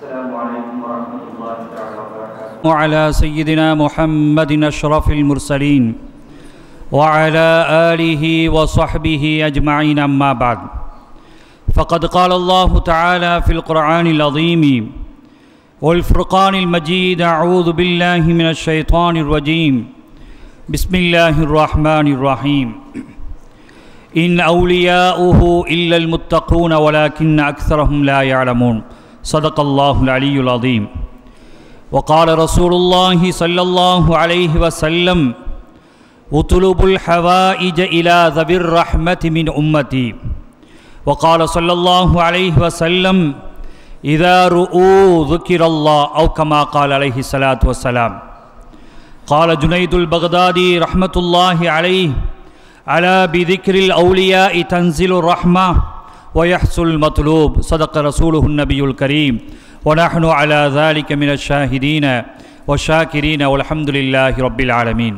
السلام عليكم ورحمة الله تعالى وبركاته وعلى سيدنا محمد أشرف المرسلين وعلى آله وصحبه أجمعين أما بعد فقد قال الله تعالى في القرآن العظيم والفرقان المجيد أعوذ بالله من الشيطان الرجيم بسم الله الرحمن الرحيم إن أولياؤه إلا المتقون ولكن أكثرهم لا يعلمون صدق الله العلي العظيم وقال رسول الله صلى الله عليه وسلم اطلب الحوائج إلى ذوي الرحمة من أمتي وقال صلى الله عليه وسلم إذا رؤوا ذكر الله أو كما قال عليه الصلاة والسلام قال جنيد البغدادي رحمة الله عليه على بذكر الأولياء تنزل الرحمة ويحصل المطلوب صدق رسوله النبي الكريم ونحن على ذلك من الشاهدين والشاكرين والحمد لله رب العالمين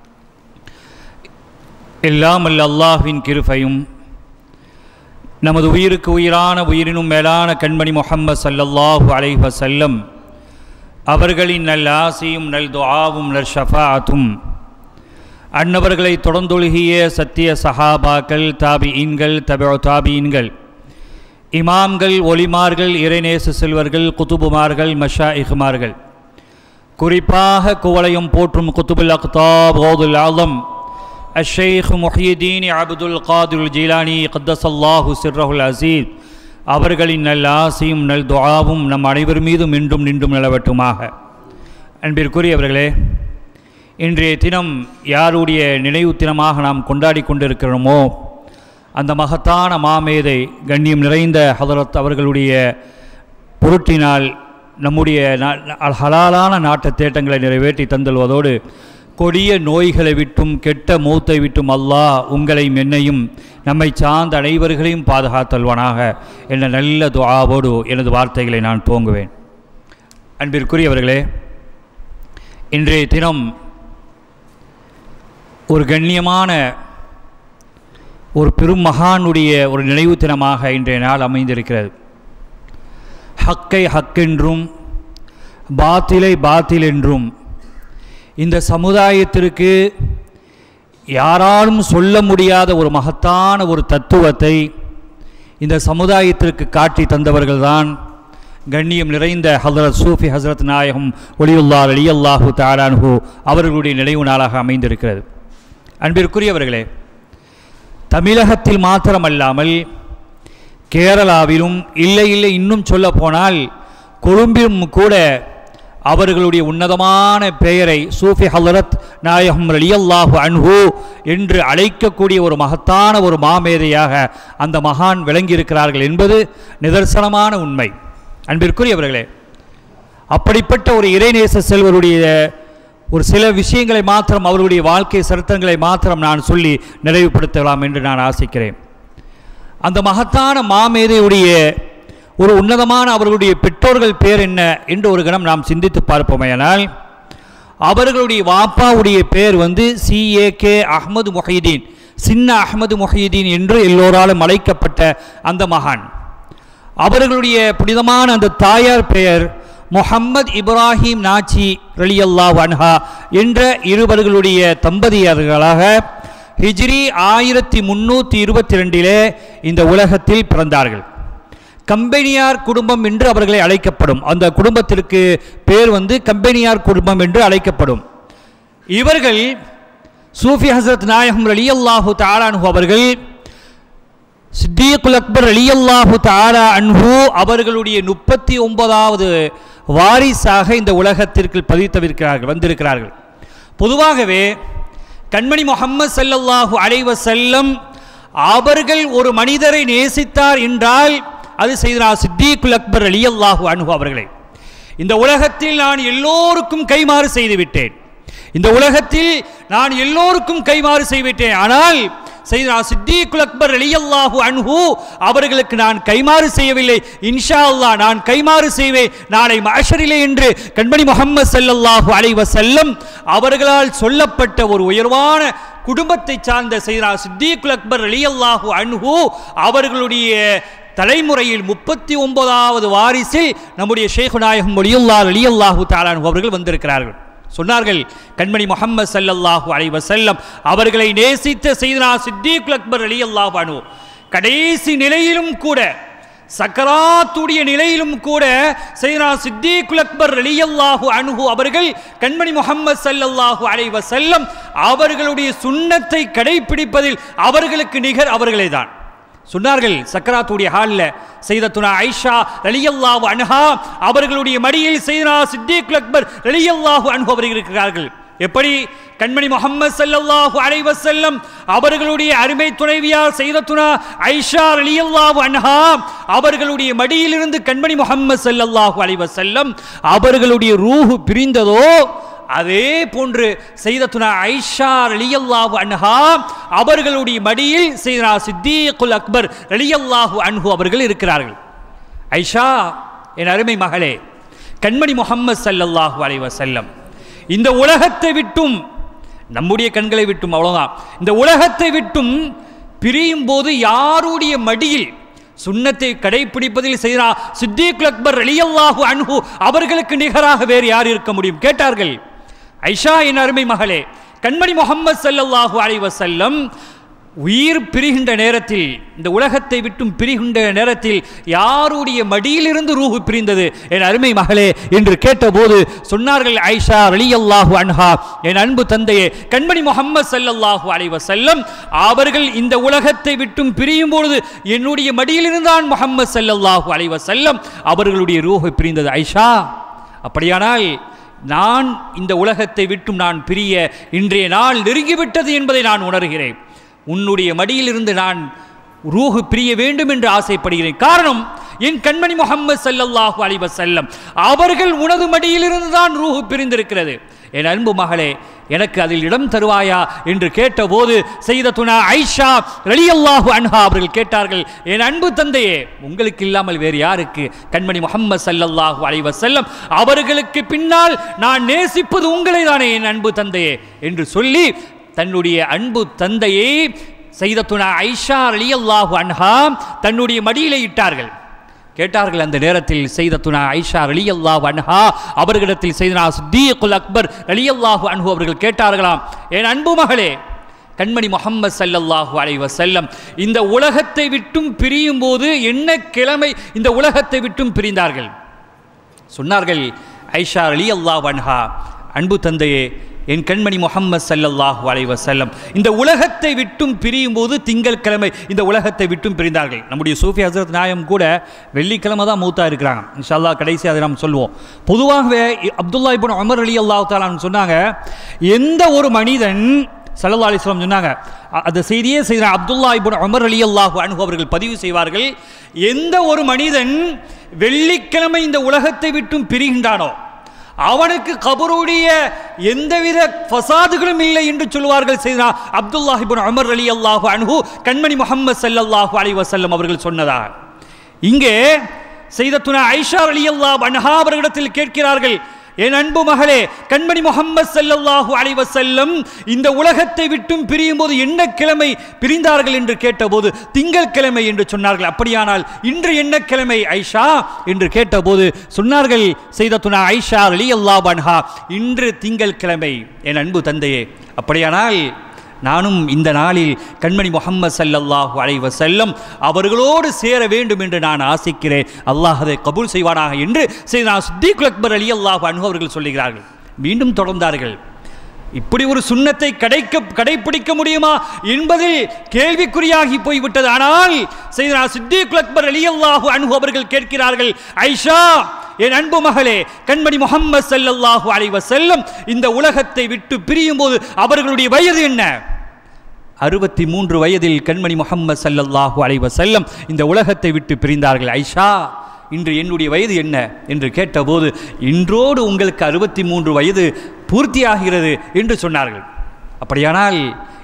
எல்லாம் அல்ல அல்லாஹ்வின் கிருபையும் நமது உயிருக்கு உயிரான உயிரினும் மேலான கண்மணி முஹம்மது ஸல்லல்லாஹு அலைஹி வஸல்லம் அவர்களின் நல் ஆசியும் நல் துஆவும் நல் ஷஃபாஅத்தும் அன்னவர்களை தொடர்ந்தொழுகிய சத்திய சஹாபாக்கள் தாபிஈன்கள் தபு தாபிஈன்கள் இமாம்கள் ஒலிமார்கள் இறைநேச செல்வர்கள் குத்துபுமார்கள் மஷா இஹ்மார்கள் குறிப்பாக குவளையும் போற்றும் குத்துபுல் அக்தாப் ஓதுல் ஆலம் அஷேக் முஹியுதீன் அப்துல் காதுல் ஜீலானி கத்தசல்லாஹு சிர்ரஹுல் அசீத் அவர்களின் நல் ஆசையும் நல் துஆவும் நம் அனைவர் மீதும் இன்றும் நின்றும் நிலவட்டுமாக அன்பிற்குரியவர்களே இன்றைய தினம் யாருடைய நினைவு தினமாக நாம் கொண்டாடி கொண்டிருக்கிறோமோ அந்த மகத்தான மாமேதை கண்ணியம் நிறைந்த ஹதரத் அவர்களுடைய பொருட்டினால் நம்முடைய நா- ஹலாலான நாட்டு தேட்டங்களை நிறைவேற்றி தந்தல்வதோடு கொடிய நோய்களை விட்டும் கெட்ட மூத்தை விட்டும் அல்லாஹ் உங்களையும் என்னையும் நம்மை சார்ந்த அனைவர்களையும் பாதுகாத்தல்வனாக என்ற நல்ல துஆவோடு எனது வார்த்தைகளை நான் துவங்குவேன் அன்பிற்குரியவர்களே இன்றைய தினம் ஒரு கண்ணியமான ஒரு பெரும் மகானுடைய ஒரு நினைவு தினமாக இன்றைய நாள் அமைந்திருக்கிறது ஹக்கை ஹக்கென்றும் பாத்திலை பாத்தில் என்றும் இந்த சமுதாயத்திற்கு யாராலும் சொல்ல முடியாத ஒரு மகத்தான ஒரு தத்துவத்தை இந்த சமுதாயத்திற்கு காட்டி தந்தவர்கள்தான் கண்ணியம் நிறைந்த ஹசரத் சூஃபி ஹசரத் நாயகம் ஒலியுல்லா அலி அல்லாஹு தாலான்ஹு அவர்களுடைய நினைவு நாளாக அமைந்திருக்கிறது அன்பிற்குரியவர்களே தமிழகத்தில் மாத்திரமல்லாமல் கேரளாவிலும் இல்லை இல்லை இன்னும் சொல்ல போனால் கொழும்பிலும் கூட அவர்களுடைய உன்னதமான பெயரை சூஃபி ஹலரத் நாயகம் ரலியல்லாஹு அன்ஹு என்று அழைக்கக்கூடிய ஒரு மகத்தான ஒரு மாமேதையாக அந்த மகான் விளங்கியிருக்கிறார்கள் என்பது நிதர்சனமான உண்மை அன்பிற்குரியவர்களே அப்படிப்பட்ட ஒரு இறைநேச செல்வருடைய ஒரு சில விஷயங்களை மாத்திரம் அவர்களுடைய வாழ்க்கை சரித்திரங்களை மாத்திரம் நான் சொல்லி நிறைவுபடுத்தலாம் என்று நான் ஆசிக்கிறேன் அந்த மகத்தான மாமேதையுடைய ஒரு உன்னதமான அவர்களுடைய பெற்றோர்கள் பேர் என்ன என்று ஒரு கணம் நாம் சிந்தித்து பார்ப்போமேயானால் அவர்களுடைய வாப்பாவுடைய பேர் வந்து சிஏகே அஹ்மது முஹைதீன் சின்ன அஹ்மது முஹைதீன் என்று எல்லோராலும் அழைக்கப்பட்ட அந்த மகான் அவர்களுடைய புனிதமான அந்த தாயார் பெயர் முஹம்மது இப்ராஹிம் நாச்சி ரலியல்லா வன்ஹா என்ற இருவர்களுடைய தம்பதியர்களாக ஹிஜ்ரி ஆயிரத்தி முன்னூற்றி இருபத்தி ரெண்டிலே இந்த உலகத்தில் பிறந்தார்கள் கம்பெனியார் குடும்பம் என்று அவர்களை அழைக்கப்படும் அந்த குடும்பத்திற்கு பேர் வந்து கம்பெனியார் குடும்பம் என்று அழைக்கப்படும் இவர்கள் சூஃபி ஹசரத் நாயகம் ரலியல்லாஹு தாலானு அவர்கள் சித்திகுல் அக்பர் அலியல்லாஹு தாலா அன்ஹு அவர்களுடைய முப்பத்தி ஒன்பதாவது வாரிசாக இந்த உலகத்திற்கு பதித்தவிருக்கிறார்கள் வந்திருக்கிறார்கள் பொதுவாகவே கண்மணி முகம்மது ஸல்லல்லாஹு அலைஹி வஸல்லம் அவர்கள் ஒரு மனிதரை நேசித்தார் என்றால் அது செய்தனா சித்திகுல் அக்பர் அலியல்லாஹு அன்ஹு அவர்களை இந்த உலகத்தில் நான் எல்லோருக்கும் கைமாறு செய்து விட்டேன் இந்த உலகத்தில் நான் எல்லோருக்கும் கைமாறு செய்துவிட்டேன் ஆனால் செய்தனா சித்திகுல் அக்பர் அலியல்லாஹு அன்ஹு அவர்களுக்கு நான் கைமாறு செய்யவில்லை இன்ஷா அல்லாஹ் நான் கைமாறு செய்வேன் நாளை மஷரிலே என்று கண்மணி முகம்மது ஸல்லல்லாஹு அலைஹி வஸல்லம் அவர்களால் சொல்லப்பட்ட ஒரு உயர்வான குடும்பத்தை சார்ந்த செய்தா சித்திகுல் அக்பர் அலியல்லாஹு அன்ஹு அவர்களுடைய தலைமுறையில் முப்பத்தி ஒன்பதாவது வாரிசில் நம்முடைய ஷேഖ് நாயகம் ஒலியுல்லா அலியல்லாஹு தாலான் அவர்கள் வந்திருக்கிறார்கள் சொன்னார்கள் கண்மணி முகமது சல்லல்லாஹு அலைஹி வஸல்லம் அவர்களை நேசித்த செய்தனா சித்திகுல் அக்பர் அலியல்லாஹு அன்ஹு கடைசி நிலையிலும் கூட சக்கராத்துடைய நிலையிலும் கூட செய்தனா சித்திகுல் அக்பர் ரலியல்லாஹு அன்ஹு அவர்கள் கண்மணி முகமது சல்லல்லாஹு அலைஹி வஸல்லம் அவர்களுடைய சுன்னத்தை கடைபிடிப்பதில் அவர்களுக்கு நிகர் அவர்களே தான் சொன்னார்கள் சக்கராத்துடைய ஹாலில் செய்தத்துனா ஐஷா ரலியல்லாஹு அன்ஹா அவர்களுடைய மடியில் செய்தனா சித்திகுல் அக்பர் ரலியல்லாஹு அன்ஹு அவர்கள் இருக்கிறார்கள் எப்படி கண்மணி முகமது சல்லல்லாஹு அலைஹி வஸல்லம் அவர்களுடைய அருமை துணைவியார் செய்தத்துனா ஐஷா ரலியல்லாஹு அன்ஹா அவர்களுடைய மடியிலிருந்து கண்மணி முகமது சல்லல்லாஹு அலைஹி வஸல்லம் அவர்களுடைய ரூஹு பிரிந்ததோ அதே போன்று செய்தத்துனா ஐஷா ரலியல்லாஹு அன்ஹா அவர்களுடைய மடியில் செய்தனா சித்தீக்குல் அக்பர் ரலியல்லாஹு அன்ஹு அவர்கள் இருக்கிறார்கள் ஐஷா என் அருமை மகளே கண்மணி முகமது சல்லல்லாஹு அலைஹி வஸல்லம் இந்த உலகத்தை விட்டும் நம்முடைய கண்களை விட்டும் அவ்வளவுதான் இந்த உலகத்தை விட்டும் பிரியும் போது யாருடைய மடியில் சுன்னத்தை கடைபிடிப்பதில் செய்தா சித்திகுல் அக்பர் ரலியல்லாஹு அன்ஹு அவர்களுக்கு நிகராக வேறு யார் இருக்க முடியும் கேட்டார்கள் ஐஷா என் அருமை மகளே கண்மணி முகமது சல்லல்லாஹு அலைஹி வஸல்லம் உயிர் பிரிகின்ற நேரத்தில் இந்த உலகத்தை விட்டும் பிரிகின்ற நேரத்தில் யாருடைய மடியிலிருந்து ரூஹு பிரிந்தது என் அருமை மகளே என்று கேட்டபோது சொன்னார்கள் ஐஷா ரலியல்லாஹு அன்ஹா என் அன்பு தந்தையே கண்மணி முகமது சல்லல்லாஹு அலைஹி வஸல்லம் அவர்கள் இந்த உலகத்தை விட்டும் பிரியும் பொழுது என்னுடைய மடியிலிருந்தான் முகமது சல்லல்லாஹு அலைஹி வஸல்லம் அவர்களுடைய ரூஹு பிரிந்தது ஐஷா அப்படியானால் நான் இந்த உலகத்தை விட்டும் நான் பிரிய இன்றைய நாள் நெருங்கிவிட்டது என்பதை நான் உணர்கிறேன் உன்னுடைய மடியிலிருந்து நான் ரூஹு பிரிய வேண்டும் என்று ஆசைப்படுகிறேன் காரணம் என் கண்மணி முகமது சல்லல்லாஹு அலைஹி வஸல்லம் அவர்கள் உனது மடியிலிருந்து தான் ரூஹு பிரிந்திருக்கிறது என் அன்பு மகளே எனக்கு அதில் இடம் தருவாயா என்று கேட்டபோது செய்தத்துனா ஐஷா ரலியல்லாஹு அன்ஹா அவர்கள் கேட்டார்கள் என் அன்பு தந்தையே உங்களுக்கு இல்லாமல் வேறு யாருக்கு கண்மணி முகமது சல்லல்லாஹு அலைஹி வஸல்லம் அவர்களுக்கு பின்னால் நான் நேசிப்பது உங்களை தானே என் அன்பு தந்தையே என்று சொல்லி தன்னுடைய அன்பு தந்தையை செய்தத்துனா ஐஷா ரலியல்லாஹு அன்ஹா தன்னுடைய மடியிலே இட்டார்கள் கேட்டார்கள் அந்த நேரத்தில் செய்தத்துனா ஐஷா ரலியல்லாஹு அன்ஹா அவர்களிடத்தில் செய்தனா சித்தீக்குல் அக்பர் ரலியல்லாஹு அன்ஹு அவர்கள் கேட்டார்களாம் என் அன்பு மகளே கண்மணி முகமது சல்லல்லாஹு அலைஹி வஸல்லம் இந்த உலகத்தை விட்டும் பிரியும் போது என்ன கிழமை இந்த உலகத்தை விட்டும் பிரிந்தார்கள் சொன்னார்கள் ஐஷா அலி அல்லாஹ் அன்ஹா அன்பு தந்தையே என் கண்மணி முகம்மது சல்லல்லாஹு அலைஹி வஸல்லம் இந்த உலகத்தை விட்டும் பிரியும் போது திங்கட்கிழமை இந்த உலகத்தை விட்டும் பிரிந்தார்கள் நம்முடைய சூஃபி ஹசரத் நாயம் கூட வெள்ளிக்கிழமை தான் மூத்தா இருக்கிறாங்க இன்ஷா கடைசி அதை நாம் சொல்லுவோம் பொதுவாகவே அப்துல்லா இப்னு உமர் அலி அல்லாஹ் தாலான்னு சொன்னாங்க எந்த ஒரு மனிதன் சல்லல்லா அலிஸ்லாம் சொன்னாங்க அ- அந்த செய்தியே செய்த அப்துல்லா இப்னு உமர் அலி அல்லாஹு அன்ஹு அவர்கள் பதிவு செய்வார்கள் எந்த ஒரு மனிதன் வெள்ளிக்கிழமை இந்த உலகத்தை விட்டும் பிரிகின்றானோ அவனுக்கு கபருடைய எந்தவித ஃபசாதுகளும் இல்லை என்று சொல்வார்கள் செய்தா அப்துல்லாஹ் இப்னு உமர் அலி அல்லாஹு அன்ஹு கண்மணி முஹம்மது ஸல்லல்லாஹு அலைஹி வஸல்லம் அவர்கள் சொன்னதா இங்கே செய்தத்துனா ஐஷா அலி அல்லாஹ் அன்ஹா அவர்களிடத்தில் கேட்கிறார்கள் என் அன்பு மகளே கண்மணி முகம்மது ஸல்லல்லாஹு அலைஹி வஸல்லம் இந்த உலகத்தை விட்டும் பிரியும் போது என்ன கிழமை பிரிந்தார்கள் என்று கேட்டபோது திங்கட்கிழமை என்று சொன்னார்கள் அப்படியானால் இன்று என்ன கிழமை ஐஷா என்று கேட்டபோது சொன்னார்கள் செய்தத்துனா ஐஷா ரலியல்லாஹு அன்ஹா இன்று திங்கட்கிழமை என் அன்பு தந்தையே அப்படியானால் நானும் இந்த நாளில் கண்மணி முகம்மது ஸல்லல்லாஹு அலைஹி வஸல்லம் அவர்களோடு சேர வேண்டும் என்று நான் ஆசிக்கிறேன் அல்லாஹ் அதை கபூல் செய்வானாக என்று செய்தா சித்திகுல் அக்பர் அலி அல்லாஹ் அன்ஹு அவர்கள் சொல்லுகிறார்கள் மீண்டும் தொடர்ந்தார்கள் இப்படி ஒரு சுண்ணத்தை கடைக்க கடைபிடிக்க முடியுமா என்பதில் கேள்விக்குறியாகி போய்விட்டது ஆனால் செய்தனா சித்திகுல் அக்பர் அலி அல்லாஹு அன்ஹு அவர்கள் கேட்கிறார்கள் ஐஷா என் அன்பு மகளே கண்மணி முகம்மது ஸல்லல்லாஹு அலைஹி வஸல்லம் இந்த உலகத்தை விட்டு பிரியும் போது அவர்களுடைய வயது என்ன அறுபத்தி மூன்று வயதில் கண்மணி முகம்மது ஸல்லல்லாஹு அலைஹி வஸல்லம் இந்த உலகத்தை விட்டு பிரிந்தார்கள் ஐஷா இன்று என்னுடைய வயது என்ன என்று கேட்டபோது இன்றோடு உங்களுக்கு அறுபத்தி மூன்று வயது பூர்த்தியாகிறது என்று சொன்னார்கள் அப்படியானால்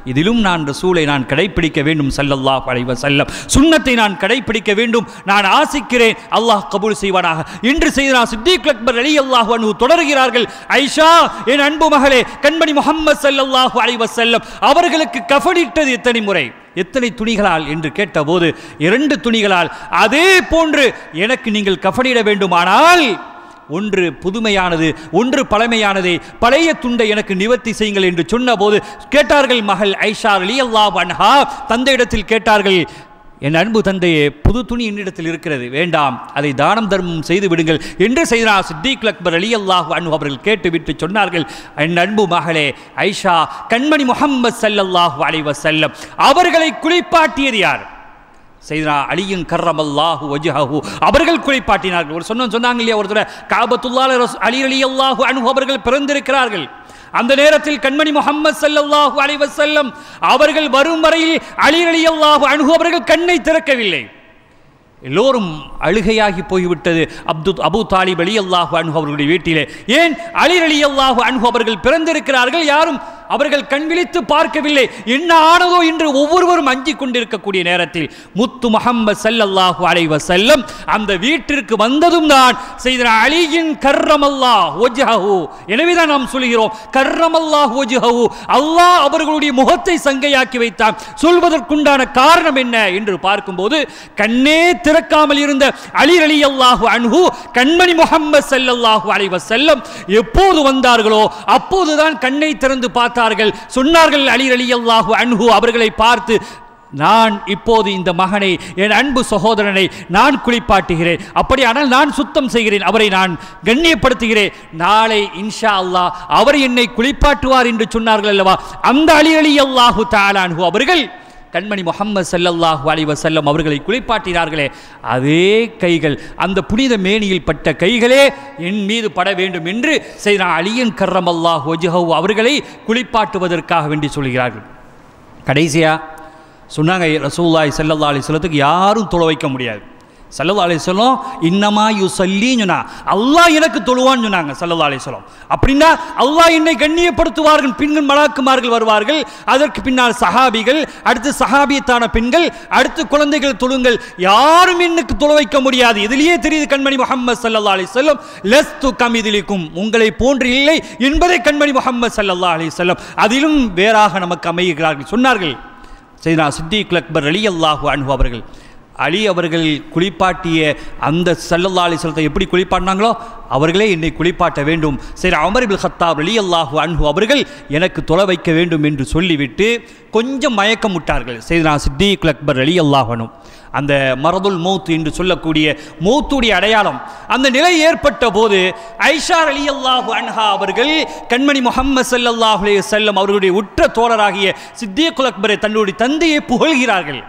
இதிலும் நான் ரசூலை நான் கடைப்பிடிக்க வேண்டும் ஸல்லல்லாஹு அலைஹி வஸல்லம் சுன்னத்தை நான் கடைப்பிடிக்க வேண்டும் நான் ஆசிக்கிறேன் அல்லாஹ் கபூல் செய்வானாக இன்று செய்தனா சித்திக் அக்பர் ரலியல்லாஹு அன்ஹு தொடர்கிறார்கள் ஐஷா என் அன்பு மகளே கண்மணி முஹம்மது ஸல்லல்லாஹு அலைஹி வஸல்லம் அவர்களுக்கு கஃனிட்டது எத்தனை முறை எத்தனை துணிகளால் என்று கேட்டபோது இரண்டு துணிகளால் அதே போன்று எனக்கு நீங்கள் கஃனிட வேண்டுமானால் ஒன்று புதுமையானது ஒன்று பழமையானது பழைய துண்டை எனக்கு நிவர்த்தி செய்யுங்கள் என்று சொன்னபோது கேட்டார்கள் மகள் ஐஷா அலி அல்லாஹ் அன்ஹா தந்தையிடத்தில் கேட்டார்கள் என் அன்பு தந்தையே புது துணி என்னிடத்தில் இருக்கிறது வேண்டாம் அதை தானம் தர்மம் செய்து விடுங்கள் என்று செய்தார் சித்திக் அக்பர் அலி அல்லாஹ் அன்ஹு அவர்கள் கேட்டுவிட்டு சொன்னார்கள் என் அன்பு மகளே ஐஷா கண்மணி முஹம்மது ஸல்லல்லாஹு அலைஹி வஸல்லம் அவர்களை குளிப்பாட்டியது யார் செய்தனா அலியின் கர்ரமல்லாஹு வஜ்ஹஹு அவர்கள் குளிப்பாட்டினார்கள் ஒரு சொன்ன சொன்னாங்க இல்லையா ஒரு தடவை காபத்துல்லாஹ் ரஸ் அலி அலி அல்லாஹு அன்ஹு அவர்கள் பிறந்திருக்கிறார்கள் அந்த நேரத்தில் கண்மணி முஹம்மது ஸல்லல்லாஹு அலைஹி வஸல்லம் அவர்கள் வரும் வரையில் அலி அலி அல்லாஹு அன்ஹு அவர்கள் கண்ணை திறக்கவில்லை எல்லோரும் அழுகையாகி போய்விட்டது அப்து அபு தாலிப் அலி அல்லாஹு அன்ஹு அவர்களுடைய வீட்டிலே ஏன் அலி அலி அல்லாஹு அன்ஹு அவர்கள் பிறந்திருக்கிறார்கள் யாரும் அவர்கள் கண் விழித்து பார்க்கவில்லை என்ன ஆனதோ என்று ஒவ்வொருவரும் அஞ்சிக் கொண்டிருக்கக்கூடிய நேரத்தில் முத்து முஹம்மது ஸல்லல்லாஹு அலைஹி வஸல்லம் அந்த வீட்டிற்கு வந்ததும் தான் செய்தன அலியின் கர்ரமல்லாஹ் வஜ்ஹஹு எனவே தான் நாம் சொல்கிறோம் கர்ரமல்லாஹ் வஜ்ஹஹு அல்லாஹ் அவர்களுடைய முகத்தை சங்கையாக்கி வைத்தான் சொல்வதற்குண்டான காரணம் என்ன என்று பார்க்கும்போது கண்ணே திறக்காமல் இருந்த அலி அலி அல்லாஹு அன்ஹு கண்மணி முஹம்மது ஸல்லல்லாஹு அலைஹி வஸல்லம் எப்போது வந்தார்களோ அப்போதுதான் கண்ணை திறந்து பார்த்தார்கள் சொன்னார்கள் அலி அலி அல்லாஹு அன்ஹு அவர்களை பார்த்து நான் இப்போது இந்த மகனை என் அன்பு சகோதரனை நான் குளிப்பாட்டுகிறேன் அப்படியானால் நான் சுத்தம் செய்கிறேன் அவரை நான் கண்ணியப்படுத்துகிறேன் நாளை இன்ஷா அல்லாஹ் அவர் என்னை குளிப்பாட்டுவார் என்று சொன்னார்கள் அல்லவா அந்த அலி அலி அல்லாஹு தாலான்ஹு அவர்கள் கண்மணி முகம்மது ஸல்லல்லாஹு அலைஹி வஸல்லம் அவர்களை குளிப்பாட்டினார்களே அதே கைகள் அந்த புனித மேனியில் பட்ட கைகளே என் மீது பட வேண்டும் என்று செய்தா அலியன் கர்ரமல்லாஹு வஜ்ஹஹு அவர்களை குளிப்பாட்டுவதற்காக வேண்டி சொல்கிறார்கள் கடைசியா சொன்னாங்க ரசூலுல்லாஹி ஸல்லல்லாஹு அலைஹி வஸல்லத்துக்கு யாரும் தொழ வைக்க முடியாது சல்லல்லா அலிஸ்லம் இன்னமா யூ சொல்லின்னு சொன்னா அல்லாஹ் எனக்கு தொழுவான்னு சொன்னாங்க சல்லல்லா அலிஸ்லம் அப்படின்னா அல்லாஹ் என்னை கண்ணியப்படுத்துவார்கள் பெண்கள் மலாக்குமார்கள் வருவார்கள் அதற்கு பின்னால் சஹாபிகள் அடுத்து சஹாபியத்தான பெண்கள் அடுத்து குழந்தைகள் தொழுங்கள் யாரும் எனக்கு தொழ வைக்க முடியாது இதிலேயே தெரியுது கண்மணி முகமது சல்லல்லா அலிஸ்லம் லெஸ் து கமிதிலிக்கும் உங்களை போன்று இல்லை என்பதை கண்மணி முகமது சல்லல்லா அலிஸ்லம் அதிலும் வேறாக நமக்கு அமைகிறார்கள் சொன்னார்கள் செய்தா சித்திக் அக்பர் அலி அல்லாஹு அன்ஹு அவர்கள் அலி அவர்கள் குளிப்பாட்டிய அந்த சல்லல்லா அலிஸ்லத்தை எப்படி குளிப்பாட்டினாங்களோ அவர்களே என்னை குளிப்பாட்ட வேண்டும் சரி அமர் இபில் ஹத்தாப் அலி அல்லாஹு அன்ஹு அவர்கள் எனக்கு தொலை வைக்க வேண்டும் என்று சொல்லிவிட்டு கொஞ்சம் மயக்கம் விட்டார்கள் செய்தனா சித்திக் அக்பர் அலி அல்லாஹனும் அந்த மரதுல் மௌத் என்று சொல்லக்கூடிய மௌத்துடைய அடையாளம் அந்த நிலை ஏற்பட்ட போது ஐஷார் அலி அல்லாஹு அன்ஹா அவர்கள் கண்மணி முகம்மது சல்லல்லாஹு அலைஹி வஸல்லம் அவர்களுடைய உற்ற தோழராகிய சித்திக் அக்பரை தன்னுடைய தந்தையை புகழ்கிறார்கள்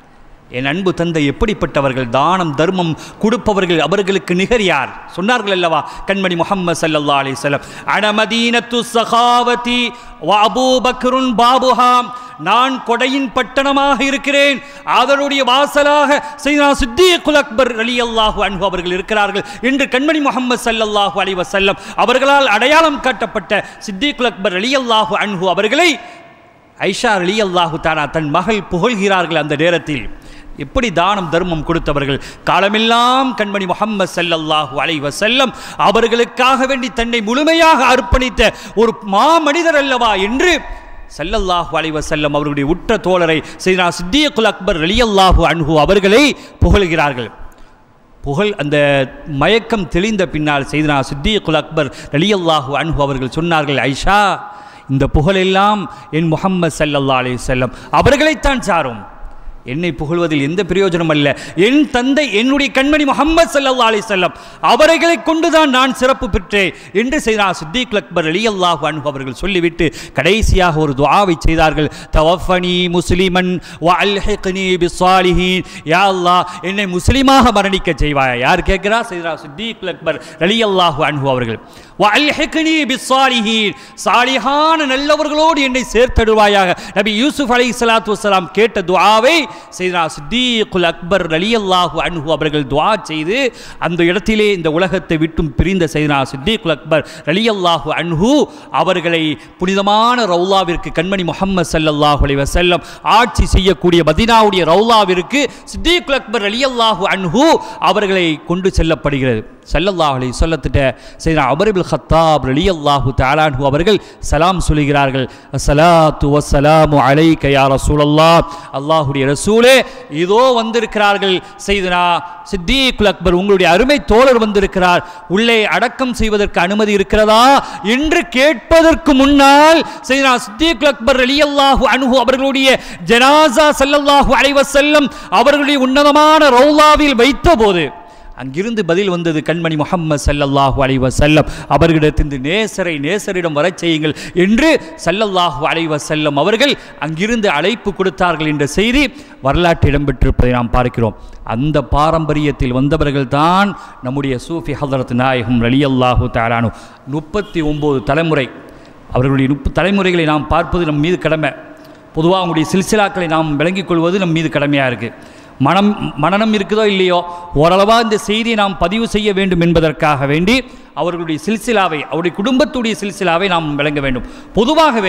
என் அன்பு தந்தை எப்படிப்பட்டவர்கள் தானம் தர்மம் கொடுப்பவர்கள் அவர்களுக்கு நிகர் யார் சொன்னார்கள் அல்லவா கண்மணி முகம்மது சல்லல்லா அலிஸ்லம் அனமதீனத்து சகாவதி அபூபக்ருன் பாபுஹா நான் கொடையின் பட்டணமாக இருக்கிறேன் அதனுடைய வாசலாக செய்தா சித்தியகுல் அக்பர் அலி அல்லாஹு அன்ஹு அவர்கள் இருக்கிறார்கள் என்று கண்மணி முகம்மது சல்லல்லாஹு அலைஹி வஸல்லம் அவர்களால் அடையாளம் காட்டப்பட்ட சித்திகுல் அக்பர் அலி அல்லாஹு அன்ஹு அவர்களை ஐஷா அலி அல்லாஹு தானா தன் மகள் புகழ்கிறார்கள் அந்த நேரத்தில் எப்படி தானம் தர்மம் கொடுத்தவர்கள் காலமெல்லாம் கண்மணி முகம்மது சல்லல்லாஹு அலைஹி வஸல்லம் அவர்களுக்காக வேண்டி தன்னை முழுமையாக அர்ப்பணித்த ஒரு மாமனிதர் அல்லவா என்று சல்லல்லாஹு அலைஹி வஸல்லம் அவர்களுடைய உற்ற தோழரை செய்தா சித்தியகுல் அக்பர் ரலியல்லாஹு அன்ஹு அவர்களை புகழ்கிறார்கள் புகழ் அந்த மயக்கம் தெளிந்த பின்னால் செய்தனா சித்தியகுல் அக்பர் ரலியல்லாஹு அன்ஹு அவர்கள் சொன்னார்கள் ஐஷா இந்த புகழெல்லாம் என் முகம்மது சல்லல்லா அலைஹி வஸல்லம் அவர்களைத்தான் சாரும் என்னை புகழ்வதில் எந்த பிரயோஜனம் அல்ல என் தந்தை என்னுடைய கண்மணி முகம்மது சல்லா அலி செல்லம் அவர்களை கொண்டுதான் நான் சிறப்பு பெற்றேன் என்று செய்தார் சித்திக் அக்பர் அலி அல்லாஹ் அன்ஹு அவர்கள் சொல்லிவிட்டு கடைசியாக ஒரு துஆவை செய்தார்கள் தவஃபனி முஸ்லிமன் வ அல்ஹிக்னி பிஸ்ஸாலிஹீன் யா அல்லாஹ் என்னை முஸ்லிமாக மரணிக்க செய்வாயா யார் கேட்கிறா செய்தா சித்திக் அக்பர் அலி அல்லாஹ் அன்ஹு அவர்கள் வ அல்ஹிக்னி பிஸ்ஸாலிஹீன் சாலிஹான நல்லவர்களோடு என்னை சேர்த்தடுவாயாக நபி யூசுப் அலைஹிஸ்ஸலாத்து வஸ்ஸலாம் கேட்ட துஆவை செய்தா சித்தீக்குல் அக்பர் ரலியல்லாஹு அன்ஹு அவர்கள் துஆ செய்து அந்த இடத்திலே இந்த உலகத்தை விட்டும் பிரிந்த செய்தா சித்தீக்குல் அக்பர் ரலியல்லாஹு அன்ஹு அவர்களை புனிதமான ரவுலாவிற்கு கண்மணி முஹம்மது ஸல்லல்லாஹு அலைஹி வஸல்லம் ஆட்சி செய்யக்கூடிய மதீனாவுடைய ரவுலாவிற்கு சித்தீக்குல் அக்பர் ரலியல்லாஹு அன்ஹு அவர்களை கொண்டு செல்லப்படுகிறது ஸல்லல்லாஹு அலைஹி சொல்லத்திட்ட செய்தா அமரிபுல் ஹத்தாப் ரலியல்லாஹு தஆலாஹு அவர்கள் சலாம் சொல்கிறார்கள் அஸ்ஸலாத்து வஸ்ஸலாமு அலைக்க யா ரசூலல்லாஹ் அல்லாஹ்வுடைய ரசூலே இதோ வந்திருக்கிறார்கள் செய்தனா சித்தீக்குல் அக்பர் உங்களுடைய அருமை தோழர் வந்திருக்கிறார் உள்ளே அடக்கம் செய்வதற்கு அனுமதி இருக்கிறதா என்று கேட்பதற்கு முன்னால் செய்தனா சித்தீக்குல் அக்பர் ரலியல்லாஹு அன்ஹு அவர்களுடைய ஜனாசா ஸல்லல்லாஹு அலைஹி வஸல்லம் அவர்களுடைய உன்னதமான ரௌலாவில் வைத்தபோது அங்கிருந்து பதில் வந்தது கண்மணி முஹம்மது ஸல்லல்லாஹு அலைஹி வஸல்லம் அவர்களிடத்திலிருந்து நேசரை நேசரிடம் வரச் செய்யுங்கள் என்று ஸல்லல்லாஹு அலைஹி வஸல்லம் அவர்கள் அங்கிருந்து அழைப்பு கொடுத்தார்கள் என்ற செய்தி வரலாற்று இடம்பெற்றிருப்பதை நாம் பார்க்கிறோம் அந்த பாரம்பரியத்தில் வந்தவர்கள் தான் நம்முடைய சூஃபி ஹதரத் நாயகம் ரலியல்லாஹு தஆலானு முப்பத்தி ஒம்பது தலைமுறை அவர்களுடைய முப்ப தலைமுறைகளை நாம் பார்ப்பது நம் மீது கடமை பொதுவாக அவங்களுடைய சில்சிலாக்களை நாம் விளங்கிக் கொள்வது நம் மீது கடமையாக இருக்குது மனம் மனநம் இருக்குதோ இல்லையோ ஓரளவாக இந்த செய்தியை நாம் பதிவு செய்ய வேண்டும் என்பதற்காக வேண்டி அவர்களுடைய சில்சிலாவை அவருடைய குடும்பத்துடைய சில்சிலாவை நாம் விளங்க வேண்டும் பொதுவாகவே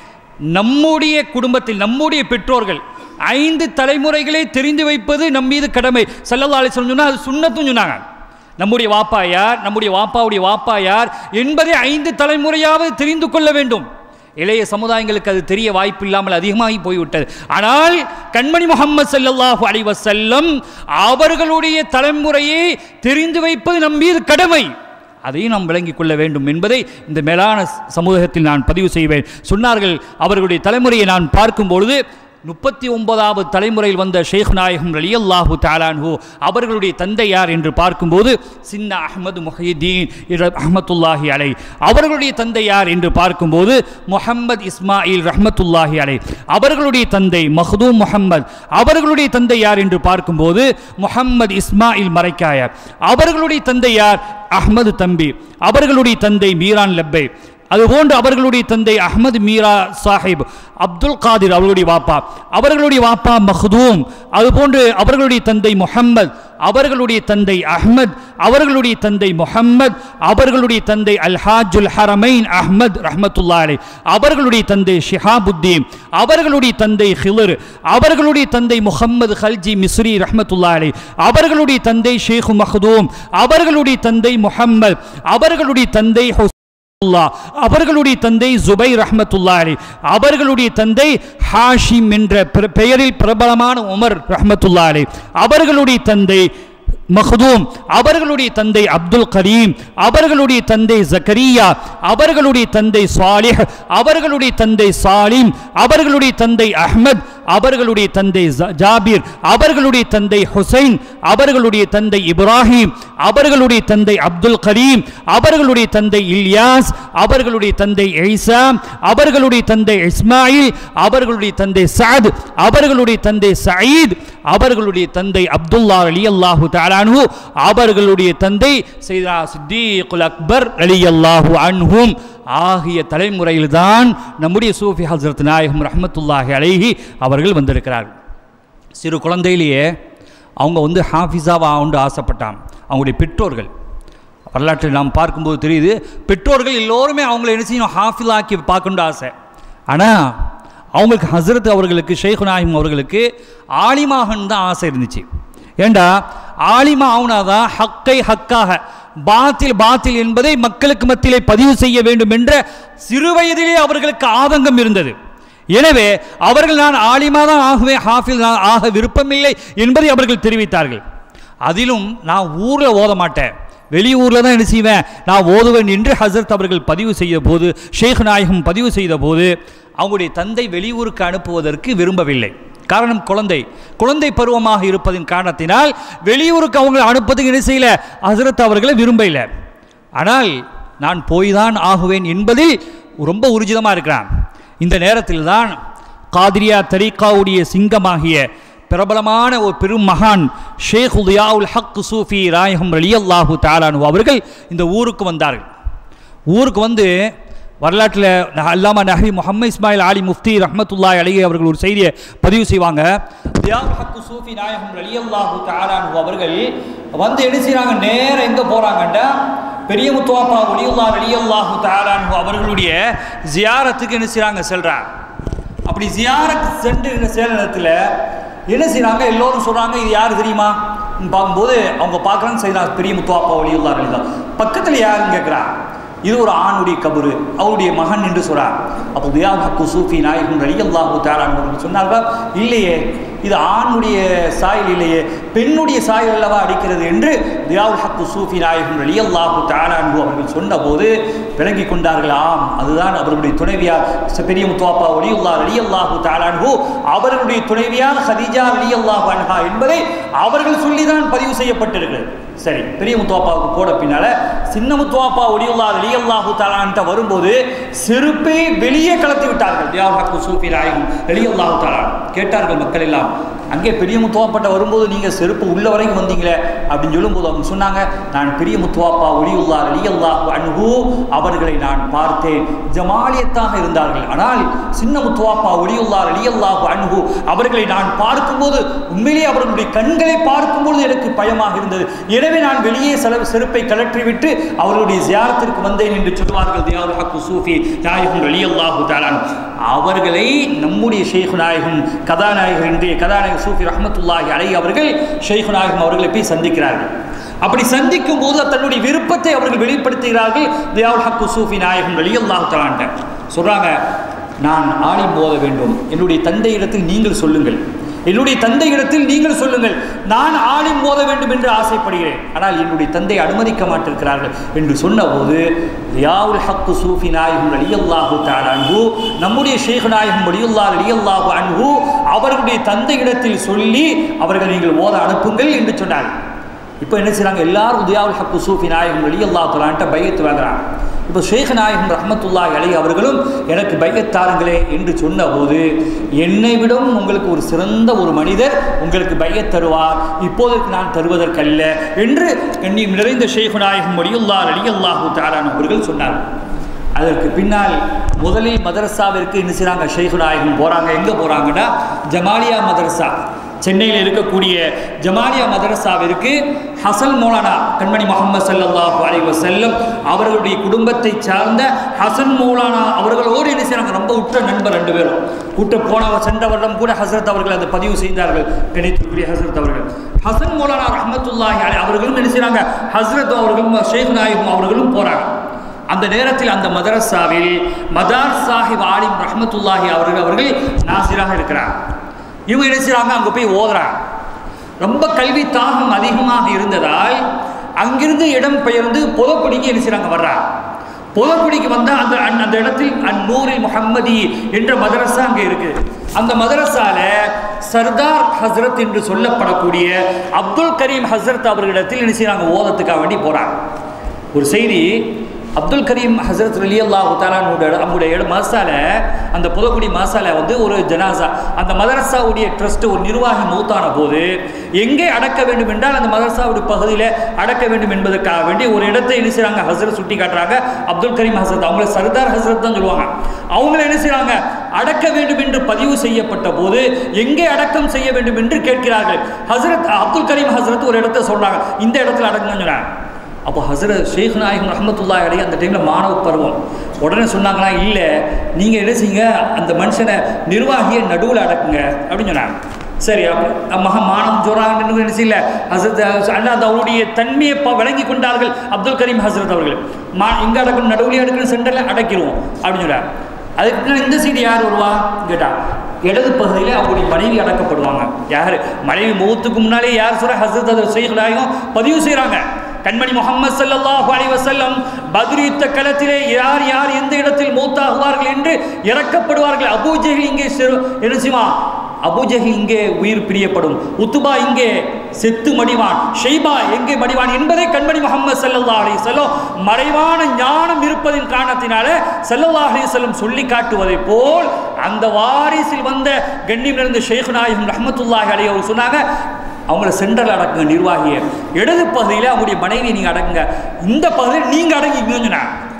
நம்முடைய குடும்பத்தில் நம்முடைய பெற்றோர்கள் ஐந்து தலைமுறைகளை தெரிந்து வைப்பது நம் மீது கடமை சல்லல்லா அலிஸ்லம் சொன்னால் அது சுண்ணத்தும் சொன்னாங்க நம்முடைய வாப்பா யார் நம்முடைய வாப்பாவுடைய வாப்பா யார் என்பதை ஐந்து தலைமுறையாவது தெரிந்து கொள்ள வேண்டும் இளைய சமுதாயங்களுக்கு அது தெரிய வாய்ப்பு இல்லாமல் அதிகமாகி போய்விட்டது ஆனால் கண்மணி முகமது ஸல்லல்லாஹு அலைஹி வஸல்லம் அவர்களுடைய தலைமுறையை தெரிந்து வைப்பது நம் மீது கடமை அதையும் நாம் விளங்கிக் கொள்ள வேண்டும் என்பதை இந்த மேலான சமூகத்தில் நான் பதிவு செய்வேன் சொன்னார்கள் அவர்களுடைய தலைமுறையை நான் பார்க்கும் பொழுது முப்பத்தி ஒன்பதாவது தலைமுறையில் வந்த ஷேக் நாயகம் ரலியல்லாஹு தாலான்ஹு அவர்களுடைய தந்தை யார் என்று பார்க்கும்போது சின்ன அஹ்மது முஹிதீன் ரஹமத்துல்லாஹி அலை அவர்களுடைய தந்தை யார் என்று பார்க்கும்போது முஹம்மது இஸ்மாயில் ரஹமத்துல்லாஹி அலை அவர்களுடைய தந்தை மஹ்தூம் முஹம்மது அவர்களுடைய தந்தை யார் என்று பார்க்கும்போது முஹம்மது இஸ்மாயில் மரைக்காய அவர்களுடைய தந்தை யார் அஹ்மது தம்பி அவர்களுடைய தந்தை மீரான் லப்பை அதுபோன்று அவர்களுடைய தந்தை அஹ்மது மீரா சாஹிப் அப்துல் காதிர் அவர்களுடைய வாப்பா அவர்களுடைய வாப்பா மஹ்தூம் அதுபோன்று அவர்களுடைய தந்தை முஹம்மது அவர்களுடைய தந்தை அஹ்மத் அவர்களுடைய தந்தை முஹம்மத் அவர்களுடைய தந்தை அல்ஹாஜுல் ஹரமைன் அஹ்மத் ரஹமத்துல்லா அலை அவர்களுடைய தந்தை ஷிஹாபுத்தீன் அவர்களுடைய தந்தை ஹிலர் அவர்களுடைய தந்தை முஹம்மது ஹல்ஜி மிஸ்ரி ரஹமத்துல்லா அலை அவர்களுடைய தந்தை ஷேக் மஹதூம் அவர்களுடைய தந்தை முஹம்மத் அவர்களுடைய தந்தை அல்லாஹ் அவர்களுடைய தந்தை ஜுபை ரஹமத்துல்லா அலி அவர்களுடைய தந்தை ஹாஷிம் என்ற பெ- பெயரில் பிரபலமான உமர் ரஹமத்துல்லா அலி அவர்களுடைய தந்தை மஹ்தூம் அவர்களுடைய தந்தை அப்துல் கரீம் அவர்களுடைய தந்தை ஜக்கரியா அவர்களுடைய தந்தை சாலிஹ் அவர்களுடைய தந்தை சாலிம் அவர்களுடைய தந்தை அஹ்மத் அவர்களுடைய தந்தை ஜ- ஜாபீர் அவர்களுடைய தந்தை ஹுசைன் அவர்களுடைய தந்தை இப்ராஹிம் அவர்களுடைய தந்தை அப்துல் கரீம் அவர்களுடைய தந்தை இல்யாஸ் அவர்களுடைய தந்தை ஈசா அவர்களுடைய தந்தை இஸ்மாயில் அவர்களுடைய தந்தை சாத் அவர்களுடைய தந்தை சயீத் அவர்களுடைய தந்தை அப்துல்லா அலி அல்லாஹு தாலானு அவர்களுடைய தந்தை செய்தா சித்தீகுல் அக்பர் அலி அல்லாஹு அன்ஹும் ஆகிய தலைமுறையில்தான் நம்முடைய சூஃபி ஹசரத் நாயகம் ரஹமத்துல்லாஹி அலைஹி அவர்கள் வந்திருக்கிறார்கள் சிறு குழந்தையிலேயே அவங்க வந்து ஹாஃபிஸாக ஆண்டு ஆசைப்பட்டாங்க அவங்களுடைய பெற்றோர்கள் வரலாற்றில் நாம் பார்க்கும்போது தெரியுது பெற்றோர்கள் எல்லோருமே அவங்கள என்ன செய்யணும் ஹாஃபில் ஆக்கி பார்க்கணும்னு ஆசை ஆனால் அவங்களுக்கு ஹசரத் அவர்களுக்கு ஷேக் நாயிம் அவர்களுக்கு ஆலிமாகன்னு தான் ஆசை இருந்துச்சு ஏண்டா ஆலிமா ஆகுனாதான் ஹக்கை ஹக்காக பாத்தில் பாத்தில் என்பதை மக்களுக்கு மத்தியிலே பதிவு செய்ய வேண்டும் என்ற சிறுவயதிலே அவர்களுக்கு ஆதங்கம் இருந்தது எனவே அவர்கள் நான் ஆலிமா தான் ஆகுவேன் ஹாஃபில் நான் ஆக விருப்பமில்லை என்பதை அவர்கள் தெரிவித்தார்கள் அதிலும் நான் ஊரில் ஓத மாட்டேன் வெளியூரில் தான் என்ன செய்வேன் நான் ஓதுவேன் என்று ஹசரத் அவர்கள் பதிவு செய்த போது ஷேக் நாயகம் பதிவு செய்த போது அவங்களுடைய தந்தை வெளியூருக்கு அனுப்புவதற்கு விரும்பவில்லை காரணம் குழந்தை குழந்தை பருவமாக இருப்பதின் காரணத்தினால் வெளியூருக்கு அவங்களை அனுப்பதுக்கு என்ன செய்யல ஹசரத் அவர்களை விரும்பல ஆனால் நான் போய் தான் ஆகுவேன் என்பதில் ரொம்ப உறுதிதமாக இருக்கிறான் இந்த நேரத்தில் தான் காதிரியா தரீக்காவுடைய சிங்கமாகிய பிரபலமான ஒரு பெரும் மகான் ஷேக் உதயாவுல் ஹக் சூஃபி ராயகம் ரலியல்லாஹு தாலானு அவர்கள் இந்த ஊருக்கு வந்தார்கள் ஊருக்கு வந்து வரலாற்றில் அல்லாமா நஹி முஹம்மது இஸ்மாயில் ஆலி முஃப்தி ரஹ்மத்துல்லாஹி அலைஹி அவர்கள் ஒரு செய்தியை பதிவு செய்வாங்க தியால் ஹக்கு சூஃபி நாயகம் ரலியல்லாஹு தஆலானு அவர்கள் வந்து என்ன செய்கிறாங்க நேரம் எங்கே போகிறாங்கண்டா பெரிய முத்துவாப்பா ஒலியுல்லா ரலியல்லாஹு தஆலானு அவர்களுடைய ஜியாரத்துக்கு என்ன செய்கிறாங்க செல்றாங்க அப்படி ஜியாரத் சென்று சேர நேரத்தில் என்ன செய்கிறாங்க எல்லோரும் சொல்கிறாங்க இது யார் தெரியுமா ன்னு பார்க்கும்போது அவங்க பார்க்குறாங்க செய்கிறாங்க பெரிய முத்துவாப்பா ஒளியுல்லா தான் பக்கத்தில் யாருன்னு கேட்குறா இது ஒரு ஆணுடைய கபரு அவருடைய மகன் என்று சொல்றார் அப்போ தியால் ஹக்கு சூஃபி நாயகம் ரலி அல்லாஹு தாரான் சொன்னார்கள் இல்லையே இது ஆணுடைய சாயல் இல்லையே பெண்ணுடைய சாயல் அல்லவா அடிக்கிறது என்று தியாவுல் ஹக்கு சூஃபி நாயகம் ரலி அல்லாஹு தாரான் அவர்கள் சொன்னபோது விளங்கி கொண்டார்கள் ஆம் அதுதான் அவர்களுடைய துணைவியார் ச- பெரிய முத்துவாப்பா ஒலியுல்லா ரலி அல்லாஹு தாரான்ஹு அவர்களுடைய துணைவியார் ஹதீஜா ரலி அல்லாஹு அன்ஹா என்பதை அவர்கள் சொல்லிதான் பதிவு செய்யப்பட்டிருக்கிறது சரி பெரிய முத்துவாப்பாவுக்கு போட பின்னால சின்ன முத்துவாப்பா ஒலியுல்லா அலி அல்லாஹு தாலான்ட்ட வரும்போது செருப்பை வெளியே கலத்தி விட்டார்கள் தியாகு சூஃபி நாயகம் அலி அல்லாஹு தாலான் கேட்டார்கள் மக்கள் எல்லாம் அங்கே பெரிய முத்துவாப்பாட்ட வரும்போது நீங்கள் செருப்பு உள்ள வரைக்கும் வந்தீங்களே அப்படின்னு சொல்லும்போது அவங்க சொன்னாங்க நான் பெரிய முத்துவாப்பா ஒலியுல்லா அலி அல்லாஹு அன்ஹு அவர்களை நான் பார்த்தேன் ஜமாலியத்தாக இருந்தார்கள் ஆனால் சின்ன முத்துவாப்பா ஒலியுல்லா அலி அல்லாஹு அன்ஹு அவர்களை நான் பார்க்கும்போது உண்மையிலேயே அவர்களுடைய கண்களை பார்க்கும்போது எனக்கு பயமாக இருந்தது எனவே நான் வெளியே செலவு செருப்பை கலற்றிவிட்டு அவர்களுடைய ஜியாரத்திற்கு வந்தேன் என்று சொல்வார்கள் தியால் ஹக்கு சூஃபி நாயகம் அலி அல்லாஹு தாலான் அவர்களை நம்முடைய ஷேக் நாயகம் கதாநாயகர் இன்றைய கதாநாயகர் சூஃபி ரஹமத்துல்லாஹி அலை அவர்கள் ஷேக் நாயகம் அவர்களை போய் சந்திக்கிறார்கள் அப்படி சந்திக்கும் போது தன்னுடைய விருப்பத்தை அவர்கள் வெளிப்படுத்துகிறார்கள் தியாவுல் ஹக்கு சூஃபி நாயகம் அலி அல்லாஹு தாலான்ட்ட சொல்றாங்க நான் ஆலிம் போத வேண்டும் என்னுடைய தந்தை இடத்தில் நீங்கள் சொல்லுங்கள் என்னுடைய தந்தை இடத்தில் நீங்கள் சொல்லுங்கள் நான் ஆலிம் ஓத வேண்டும் என்று ஆசைப்படுகிறேன் ஆனால் என்னுடைய தந்தை அனுமதிக்க மாட்டிருக்கிறார்கள் என்று சொன்னபோது ரியாவுல் ஹக்கு சூஃபி நாயகம் அலியல்லாஹு அன்ஹு நம்முடைய ஷேக் நாயகம் அலியுல்லா அலியல்லாஹு அன்ஹு அவர்களுடைய தந்தை இடத்தில் சொல்லி அவர்கள் நீங்கள் ஓத அனுப்புங்கள் என்று சொன்னார்கள் இப்போ என்ன செய்றாங்க எல்லாரும் உதயாவுல் ஹக்கு சூஃபி நாயகம் அலியல்லாஹு தலான்ட்ட பையத்து வாங்குறாங்க இப்போ ஷேக் நாயகம் ரஹமத்துல்லாஹி அலி அவர்களும் எனக்கு பையத்தாருங்களே என்று சொன்னபோது என்னை விடும் உங்களுக்கு ஒரு சிறந்த ஒரு மனிதர் உங்களுக்கு பையத் தருவார் இப்போதற்கு நான் தருவதற்கல்ல என்று கண்ணியம் நிறைந்த ஷேக் நாயகம் அலியுல்லா அலி அல்லாஹூ தாலான் அவர்கள் சொன்னார் அதற்கு பின்னால் முதலில் மதரசாவிற்கு என்ன செய்கிறாங்க ஷேக் நாயகம் போகிறாங்க எங்கே போகிறாங்கன்னா ஜமாலியா மதரசா சென்னையில் இருக்கக்கூடிய ஜமாலியா மதரசாவிற்கு ஹசல் மௌலானா கண்மணி முகமது ஸல்லல்லாஹு அலைஹி வஸல்லம் அவர்களுடைய குடும்பத்தை சார்ந்த ஹசன் மௌலானா அவர்களோடு என்ன செய்றாங்க ரொம்ப உற்ற நண்பர் ரெண்டு பேரும் கூட்ட போன சென்ற வருடம் கூட ஹசரத் அவர்கள் அதை பதிவு செய்தார்கள் கணித்துக்குரிய ஹசரத் அவர்கள் ஹசன் மௌலானா ரஹ்மத்துல்லாஹி அலைஹி அவர்களும் என்ன செய்றாங்க ஹசரத் அவர்களும் ஷேக் நாயகம் அவர்களும் போறாங்க அந்த நேரத்தில் அந்த மதரசாவில் மதார் சாஹிப் ஆலிம் ரஹ்மத்துல்லாஹி அவர்கள் அவர்கள் நாசிராக இருக்கிறார் இவங்க என்ன செய்றாங்க அங்கே போய் ஓதுறாங்க ரொம்ப கல்வி தாகம் அதிகமாக இருந்ததால் அங்கிருந்து இடம் பெயர்ந்து புதக்குடிக்கு என்ன செய்றாங்க வர்றாங்க புதக்குடிக்கு வந்தால் அந்த அந்த- அந்த இடத்தில் அந்நூரில் முஹம்மதி என்ற மதரசா அங்கே இருக்குது அந்த மதரசால சர்தார் ஹஸ்ரத் என்று சொல்லப்படக்கூடிய அப்துல் கரீம் ஹஸ்ரத் அவர்களிடத்தில் என்ன செய்றாங்க ஓதத்துக்காக வேண்டி போறாங்க ஒரு செய்தி அப்துல் கரீம் ஹசரத் அலி அல்லாஹு தாலானுடைய அவங்களுடைய இடம் மதரசால அந்த புதக்குடி மதரசால வந்து ஒரு ஜனாசா அந்த மதரசாவுடைய ட்ரஸ்ட் ஒரு நிர்வாகி மௌத்தான போது எங்கே அடக்க வேண்டும் என்றால் அந்த மதரசாவுடைய பகுதியில் அடக்க வேண்டும் என்பதற்காக வேண்டி ஒரு இடத்தை என்ன செய்றாங்க ஹசரத் சுட்டி காட்டுறாங்க அப்துல் கரீம் ஹசரத் அவங்கள சர்தார் ஹசரத் தான் சொல்லுவாங்க அவங்கள என்ன செய்றாங்க அடக்க வேண்டும் என்று பதிவு செய்யப்பட்ட போது எங்கே அடக்கம் செய்ய வேண்டும் என்று கேட்கிறார்கள் ஹசரத் அப்துல் கரீம் ஹசரத் ஒரு இடத்தை சொல்றாங்க இந்த இடத்துல அடக்கணும்னு சொன்னாங்க அப்போ ஹசரத் ஷேக் நாயகம் ரஹமத்துல்லா அலி அந்த டைமில் மாணவ பருவம் உடனே சொன்னாங்களா இல்லை நீங்கள் என்ன செய்யுங்க அந்த மனுஷனை நிர்வாகியை நடுவில் அடக்குங்க அப்படின்னு சொன்னாங்க சரி அப்போ மகா மானம் ஜோராங்கன்னு என்ன செய்யல ஹசரத் அண்ணா அந்த அவருடைய தன்மையை ப விளங்கி கொண்டார்கள் அப்துல் கரீம் ஹசரத் அவர்கள் மா இங்கே அடக்கணும் நடுவில் அடக்கணும் சென்டரில் அடக்கிடுவோம் அப்படின்னு சொன்னார் அதுக்கு பின்னாடி இந்த சைடு யார் வருவா கேட்டா இடது பகுதியில் அவருடைய மனைவி அடக்கப்படுவாங்க யார் மனைவி முகத்துக்கு முன்னாலே யார் சொல்ற ஹசரத் அது ஷேக் நாயகம் பதிவு செய்கிறாங்க கண்மணி முகமது ஸல்லல்லாஹு அலைஹி வஸல்லம் பத்ர் யுத்த களத்திலே யார் யார் எந்த இடத்தில் மூத்தாகுவார்கள் என்று இறக்கப்படுவார்கள் அபூஜஹில் இங்கே சிறு- என்ன செய்வான் அபூஜஹில் இங்கே உயிர் பிரியப்படும் உத்துபா இங்கே செத்து மடிவான் ஷெய்பா எங்கே மடிவான் என்பதை கண்மணி முகமது ஸல்லல்லாஹு அலைஹி வஸல்லம் மறைவான ஞானம் இருப்பதின் காரணத்தினால ஸல்லல்லாஹு அலைஹி வஸல்லம் சொல்லி காட்டுவதைப் போல் அந்த வாரிசில் வந்த கண்ணியம் நிறைந்த ஷேக் நாயகம் ரஹ்மத்துல்லாஹி அலைஹி அவர் சொன்னாங்க அவங்கள சென்டரில் அடக்குங்க நிர்வாகியை இடது பகுதியில் அவங்களுடைய மனைவியை நீங்கள் அடக்குங்க இந்த பகுதியில் நீங்கள் அடங்கிக்கணும்னு சொன்னாங்க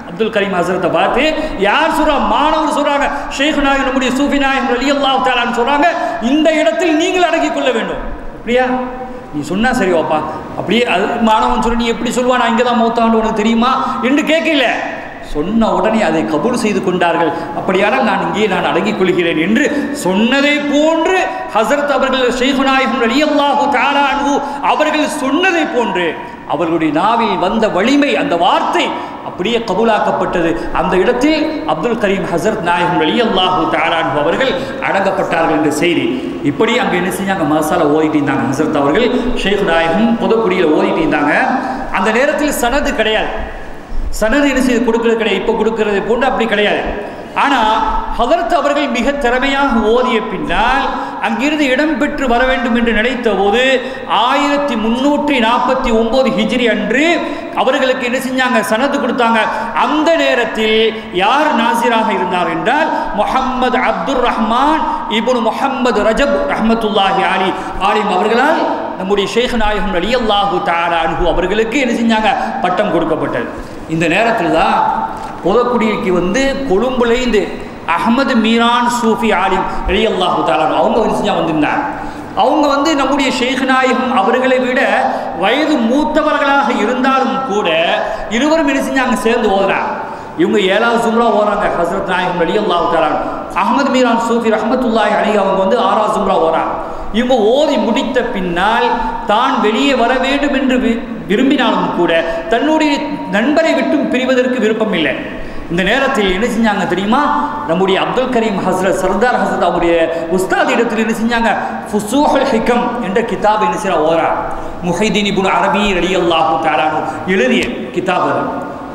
அப்துல் கரீம் ஹசரத்தை பார்த்து யார் சொல்றா மாணவர் சொல்றாங்க ஷேக் நாயகம் நம்முடைய சூஃபி நாயகம் அலி அல்லாஹ் தாலான்னு சொல்றாங்க இந்த இடத்தில் நீங்கள் அடங்கிக் கொள்ள வேண்டும் அப்படியா நீ சொன்னா சரி வாப்பா அப்படியே அது மாணவன் சொல்ல நீ எப்படி சொல்லுவா நான் இங்கே தான் மௌத்தாண்டு உனக்கு தெரியுமா என்று கேட்கல சொன்ன உடனே அதை கபூல் செய்து கொண்டார்கள் அப்படியானால் நான் இங்கே நான் அடங்கிக் கொள்கிறேன் என்று சொன்னதை போன்று ஹசரத் அவர்கள் ஷேகுநாயகம் அலி அல்லாஹு தாலானு அவர்கள் சொன்னதை போன்று அவர்களுடைய நாவில் வந்த வலிமை அந்த வார்த்தை அப்படியே கபூலாக்கப்பட்டது அந்த இடத்தில் அப்துல் கரீம் ஹசரத் நாயகம் அலி அல்லாஹு தாலானு அவர்கள் அடங்கப்பட்டார்கள் என்ற செய்தி இப்படி அங்கே என்ன செஞ்சாங்க மசாலா ஓதிட்டு இருந்தாங்க ஹசரத் அவர்கள் ஷேக் நாயகம் புதுக்குடியில் ஓதிட்டு இருந்தாங்க அந்த நேரத்தில் சனது கிடையாது சனது என்ன செய்து கொடுக்கறது கிடையாது இப்போ கொடுக்கறது போன்று அப்படி கிடையாது ஆனால் ஹதரத் அவர்கள் மிக திறமையாக ஓதிய பின்னால் அங்கிருந்து இடம்பெற்று வர வேண்டும் என்று நினைத்த போது ஆயிரத்தி முன்னூற்றி நாற்பத்தி ஒன்பது ஹிஜ்ரி அன்று அவர்களுக்கு என்ன செஞ்சாங்க சனது கொடுத்தாங்க அந்த நேரத்தில் யார் நாசிராக இருந்தார் என்றால் முஹம்மது அப்துல் ரஹ்மான் இப்னு முஹம்மது ரஜப் ரஹ்மத்துல்லாஹி அலி ஆலிம் அவர்களால் நம்முடைய ஷேக் நாயகம் அலி அல்லாஹு தாலா அனுகு அவர்களுக்கு என்ன செஞ்சாங்க பட்டம் கொடுக்கப்பட்டது இந்த நேரத்தில் தான் புதக்குடிக்கு வந்து கொழும்புலேருந்து அகமது மீரான் சூஃபி ஆலிம் அலி அல்லாஹு தாலா அவங்க வந்து செஞ்சா வந்திருந்தாங்க அவங்க வந்து நம்முடைய ஷேக் நாயகம் அவர்களை விட வயது மூத்தவர்களாக இருந்தாலும் கூட இருவரும் என்ன செஞ்சாங்க சேர்ந்து ஓதுறாங்க இவங்க ஏழாவது சும்ரா ஓடுறாங்க ஹசரத் நாயகம் அலி அல்லாஹு தாலான் அகமது மீரான் சூஃபி ரஹமத்துல்லாஹி அலி அவங்க வந்து ஆறாவது சும்ரா ஓடுறாங்க இவங்க ஓதி முடித்த பின்னால் தான் வெளியே வர வேண்டும் என்று வி- விரும்பினாலும் கூட தன்னுடைய நண்பரை விட்டும் பிரிவதற்கு விருப்பம் இல்லை இந்த நேரத்தில் என்ன செஞ்சாங்க தெரியுமா நம்முடைய அப்துல் கரீம் ஹஸ்ரத் சர்தார் ஹசரத் அவருடைய உஸ்தாத் இடத்தில் என்ன செஞ்சாங்க ஃபுசூஹுல் ஹிகம் என்ற கிதாப் என்ன செய்யறா ஓரா முஹைதீன் இப்னு அரபி ரலியல்லாஹு தஆலானு எழுதிய கிதாப் அது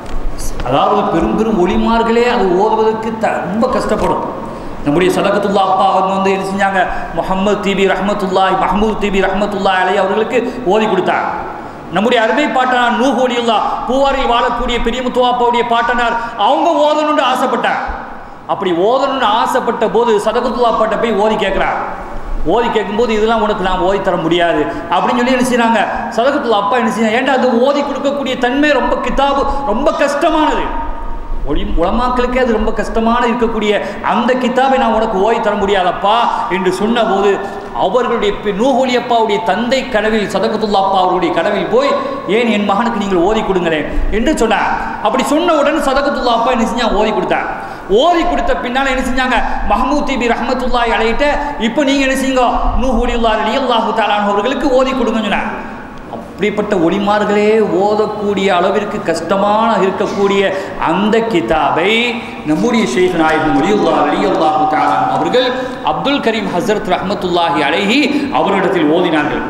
அதாவது பெரும் பெரும் ஒளிமார்களே அது ஓதுவதற்கு த ரொம்ப கஷ்டப்படும் நம்முடைய சதகத்துல்லா அப்பா அவங்க வந்து என்ன செஞ்சாங்க முகமது தீபி ரஹமத்துல்லாஹி மஹமூத் தீபி ரஹமத்துல்லா அலை அவர்களுக்கு ஓதி கொடுத்தாங்க நம்முடைய அருமை பாட்டனார் நூஹ் ஒலியுல்லா பூவாரில் வாழக்கூடிய பெரிய முத்துவாப்பாவுடைய பாட்டனார் அவங்க ஓதணும்னு ஆசைப்பட்டாங்க அப்படி ஓதணும்னு ஆசைப்பட்ட போது சதகத்துல்லா பாட்டை போய் ஓதி கேட்குறாங்க ஓதி கேட்கும்போது இதெல்லாம் உனக்கு நான் ஓதி தர முடியாது அப்படின்னு சொல்லி என்ன செய்றாங்க சதகத்துல அப்பா என்ன செய்யறாங்க ஏன்டா அது ஓதி கொடுக்கக்கூடிய தன்மை ரொம்ப கிதாபு ரொம்ப கஷ்டமானது ஒளி உலமாக்களுக்கே அது ரொம்ப கஷ்டமான இருக்கக்கூடிய அந்த கித்தாபை நான் உனக்கு ஓதி தர முடியாதப்பா என்று சொன்னபோது அவர்களுடைய பி- நூஹுலி அப்பாவுடைய தந்தை கனவில் சதகத்துல்லா அப்பா அவருடைய கனவில் போய் ஏன் என் மகனுக்கு நீங்கள் ஓதி கொடுங்களேன் என்று சொன்னார் அப்படி சொன்ன உடனே சதகத்துல்லா அப்பா என்ன செஞ்சா ஓதி கொடுத்தார் ஓதி கொடுத்த பின்னால் என்ன செஞ்சாங்க மஹமூத் தீபி ரஹமத்துல்லாய் அழையிட்ட இப்போ நீங்கள் என்ன செய்யுங்க நூஹுலியுல்லா அலி அல்லாஹு தாலான் அவர்களுக்கு ஓதி கொடுங்கன்னு சொன்னார் அப்படிப்பட்ட ஒளிமார்களே ஓதக்கூடிய அளவிற்கு கஷ்டமான இருக்கக்கூடிய அந்த கிதாபை நம்முடைய ஷேக் நாயகம் ஒலியுல்லா அலியுல்லாஹு தாலான் அவர்கள் அப்துல் கரீம் ஹசரத் ரஹமத்துல்லாஹி அலைஹி அவரிடத்தில் ஓதினார்கள்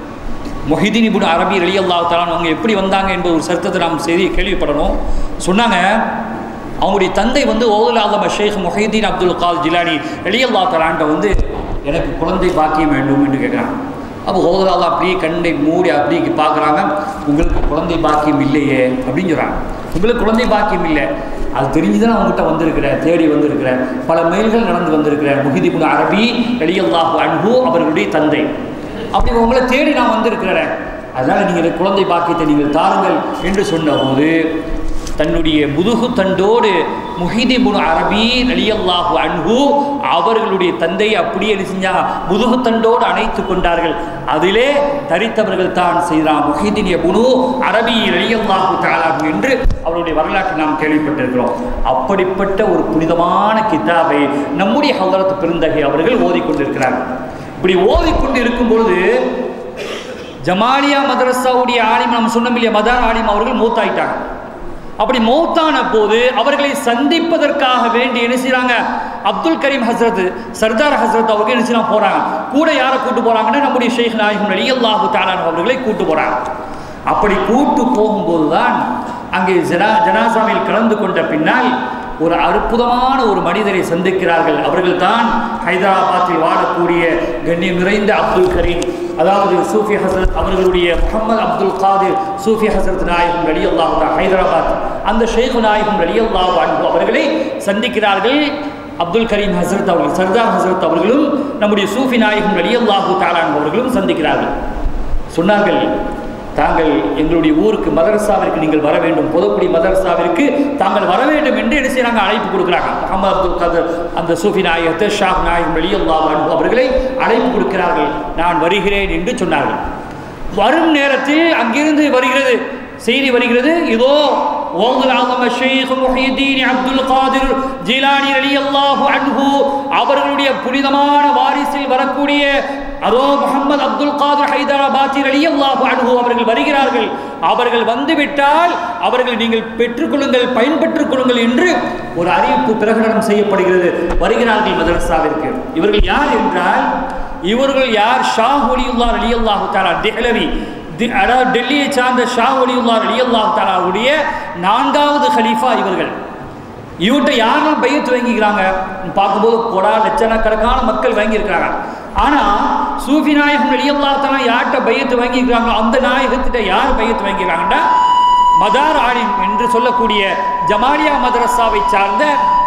மொஹிதீன் இபுன் அரபி அலி அல்லா தாலான் அவங்க எப்படி வந்தாங்க என்பது ஒரு சர்த்தத்தை நாம் செய்தி கேள்விப்படணும் சொன்னாங்க அவங்களுடைய தந்தை வந்து ஓதுல் ஆலம் ஷேக் மொஹிதீன் அப்துல் கால் ஜிலானி அலி அல்லா தாலான்ட்ட வந்து எனக்கு குழந்தை பாக்கியம் வேண்டும் என்று கேட்குறாங்க அப்போ ஓதுலால் அப்படியே கண்ணை மூடி அப்படி பார்க்குறாங்க உங்களுக்கு குழந்தை பாக்கியம் இல்லையே அப்படின்னு சொல்கிறாங்க உங்களுக்கு குழந்தை பாக்கியம் இல்லை அது தெரிஞ்சு தான் அவங்ககிட்ட வந்திருக்கிறேன் தேடி வந்திருக்கிறேன் பல மைல்கள் நடந்து வந்திருக்கிறேன் முஹிதிபுன் அரபி அலியல்லாஹு அன்ஹு அவர்களுடைய தந்தை அப்படி உங்களை தேடி நான் வந்திருக்கிறேன் அதனால் நீங்கள் எனக்கு குழந்தை பாக்கியத்தை நீங்கள் தாருங்கள் என்று சொன்னபோது தன்னுடைய முதுகு தண்டோடு முஹிதிபுன் அரபி அலியல்லாஹு அன்ஹு அவர்களுடைய தந்தை அப்படியே என்ன செஞ்சாங்க முதுகு தண்டோடு அணைத்து கொண்டார்கள் அதிலே தரித்தவர்கள் தான் செய்தார் முஹிதின் புனு அரபி அலியல்லாஹு தாலாஹு என்று அவருடைய வரலாற்றை நாம் கேள்விப்பட்டிருக்கிறோம் அப்படிப்பட்ட ஒரு புனிதமான கிதாபை நம்முடைய ஹதரத் பெருந்தகை அவர்கள் ஓதிக்கொண்டிருக்கிறார்கள் இப்படி ஓதிக்கொண்டு இருக்கும் பொழுது ஜமாலியா மதரசாவுடைய ஆலிம் நம்ம சொன்னோம் இல்லையா மதார் ஆலிம் அவர்கள் மூத்தாயிட்டாங்க அப்படி மௌத்தான போது அவர்களை சந்திப்பதற்காக வேண்டி என்ன செய்றாங்க அப்துல் கரீம் ஹஸ்ரத் சர்தார் ஹஸ்ரத் அவர்கள் என்ன செய்யலாம் போறாங்க கூட யாரை கூட்டு போறாங்கன்னா நம்முடைய ஷேக் நாயகம் அலி அல்லாஹு தாலான் அவர்களை கூட்டு போறாங்க அப்படி கூட்டு போகும்போது தான் அங்கே ஜனா ஜனாசாவில் கலந்து கொண்ட பின்னால் ஒரு அற்புதமான ஒரு மனிதரை சந்திக்கிறார்கள் அவர்கள் தான் ஹைதராபாத்தில் வாழக்கூடிய கண்ணியம் நிறைந்த அப்துல் கரீம் அதாவது சூஃபி ஹசரத் அவர்களுடைய முகமது அப்துல் காதிர் சூஃபி ஹசரத் நாயகம் அலி அல்லாஹ் ஹைதராபாத் அந்த ஷேக் நாயகம் அலி அல்லாஹ் அன்பு அவர்களை சந்திக்கிறார்கள் அப்துல் கரீம் ஹசரத் அவர்கள் சர்தார் ஹசரத் அவர்களும் நம்முடைய சூஃபி நாயகம் அலி அல்லாஹு தாலான் அவர்களும் சந்திக்கிறார்கள் சொன்னார்கள் தாங்கள் எங்களுடைய ஊருக்கு மதரசாவிற்கு நீங்கள் வர வேண்டும் பொதுக்குடி மதரசாவிற்கு தாங்கள் வர வேண்டும் என்று என்ன செய்யறாங்க அழைப்பு கொடுக்குறாங்க முகமது அப்துல் கதர் அந்த சூஃபி நாயகத்தை ஷாப் நாயகம் வெளியல்லா அவர்களை அழைப்பு கொடுக்கிறார்கள் நான் வருகிறேன் என்று சொன்னார்கள் வரும் நேரத்தில் அங்கிருந்து வருகிறது செய்தி வருகிறது இதோ ஓதுல் ஆலம் ஷேக் முஹியதீன் அப்துல் காதிர் ஜிலானி ரலியல்லாஹு அன்ஹு அவர்களுடைய புனிதமான வாரிசில் வரக்கூடிய அதோ முகமது அப்துல் காதிர் ஹைதராபாத்தி ரலியல்லாஹு அன்ஹு அவர்கள் வருகிறார்கள் அவர்கள் வந்துவிட்டால் அவர்கள் நீங்கள் பெற்றுக்கொள்ளுங்கள் பயன்பெற்றுக் கொள்ளுங்கள் என்று ஒரு அறிவிப்பு பிரகடனம் செய்யப்படுகிறது வருகிறார்கள் மதரசாவிற்கு இவர்கள் யார் என்றால் இவர்கள் யார் ஷா ஒலியுல்லா அலியல்லாஹு தாலா டெஹ்லவி தி- அதாவது டெல்லியை சார்ந்த ஷா ஒலியுல்லா அலியல்லாஹு தாலாவுடைய நான்காவது ஹலீஃபா இவர்கள் இவர்கிட்ட யாரெல்லாம் பையத்து வாங்கிக்கிறாங்க பார்க்கும்போது கொடா லட்சக்கணக்கான மக்கள் வாங்கியிருக்கிறாங்க ஆனால் சூஃபி நாயகம் அலியல்லா தாலா யார்கிட்ட பையத்து வாங்கிக்கிறாங்களோ அந்த நாயகத்திட்ட யார் பையத்து வாங்கிக்கிறாங்கன்னா மதார் ஆலிம் என்று சொல்லக்கூடிய ஜமாலியா மதரசாவை சார்ந்த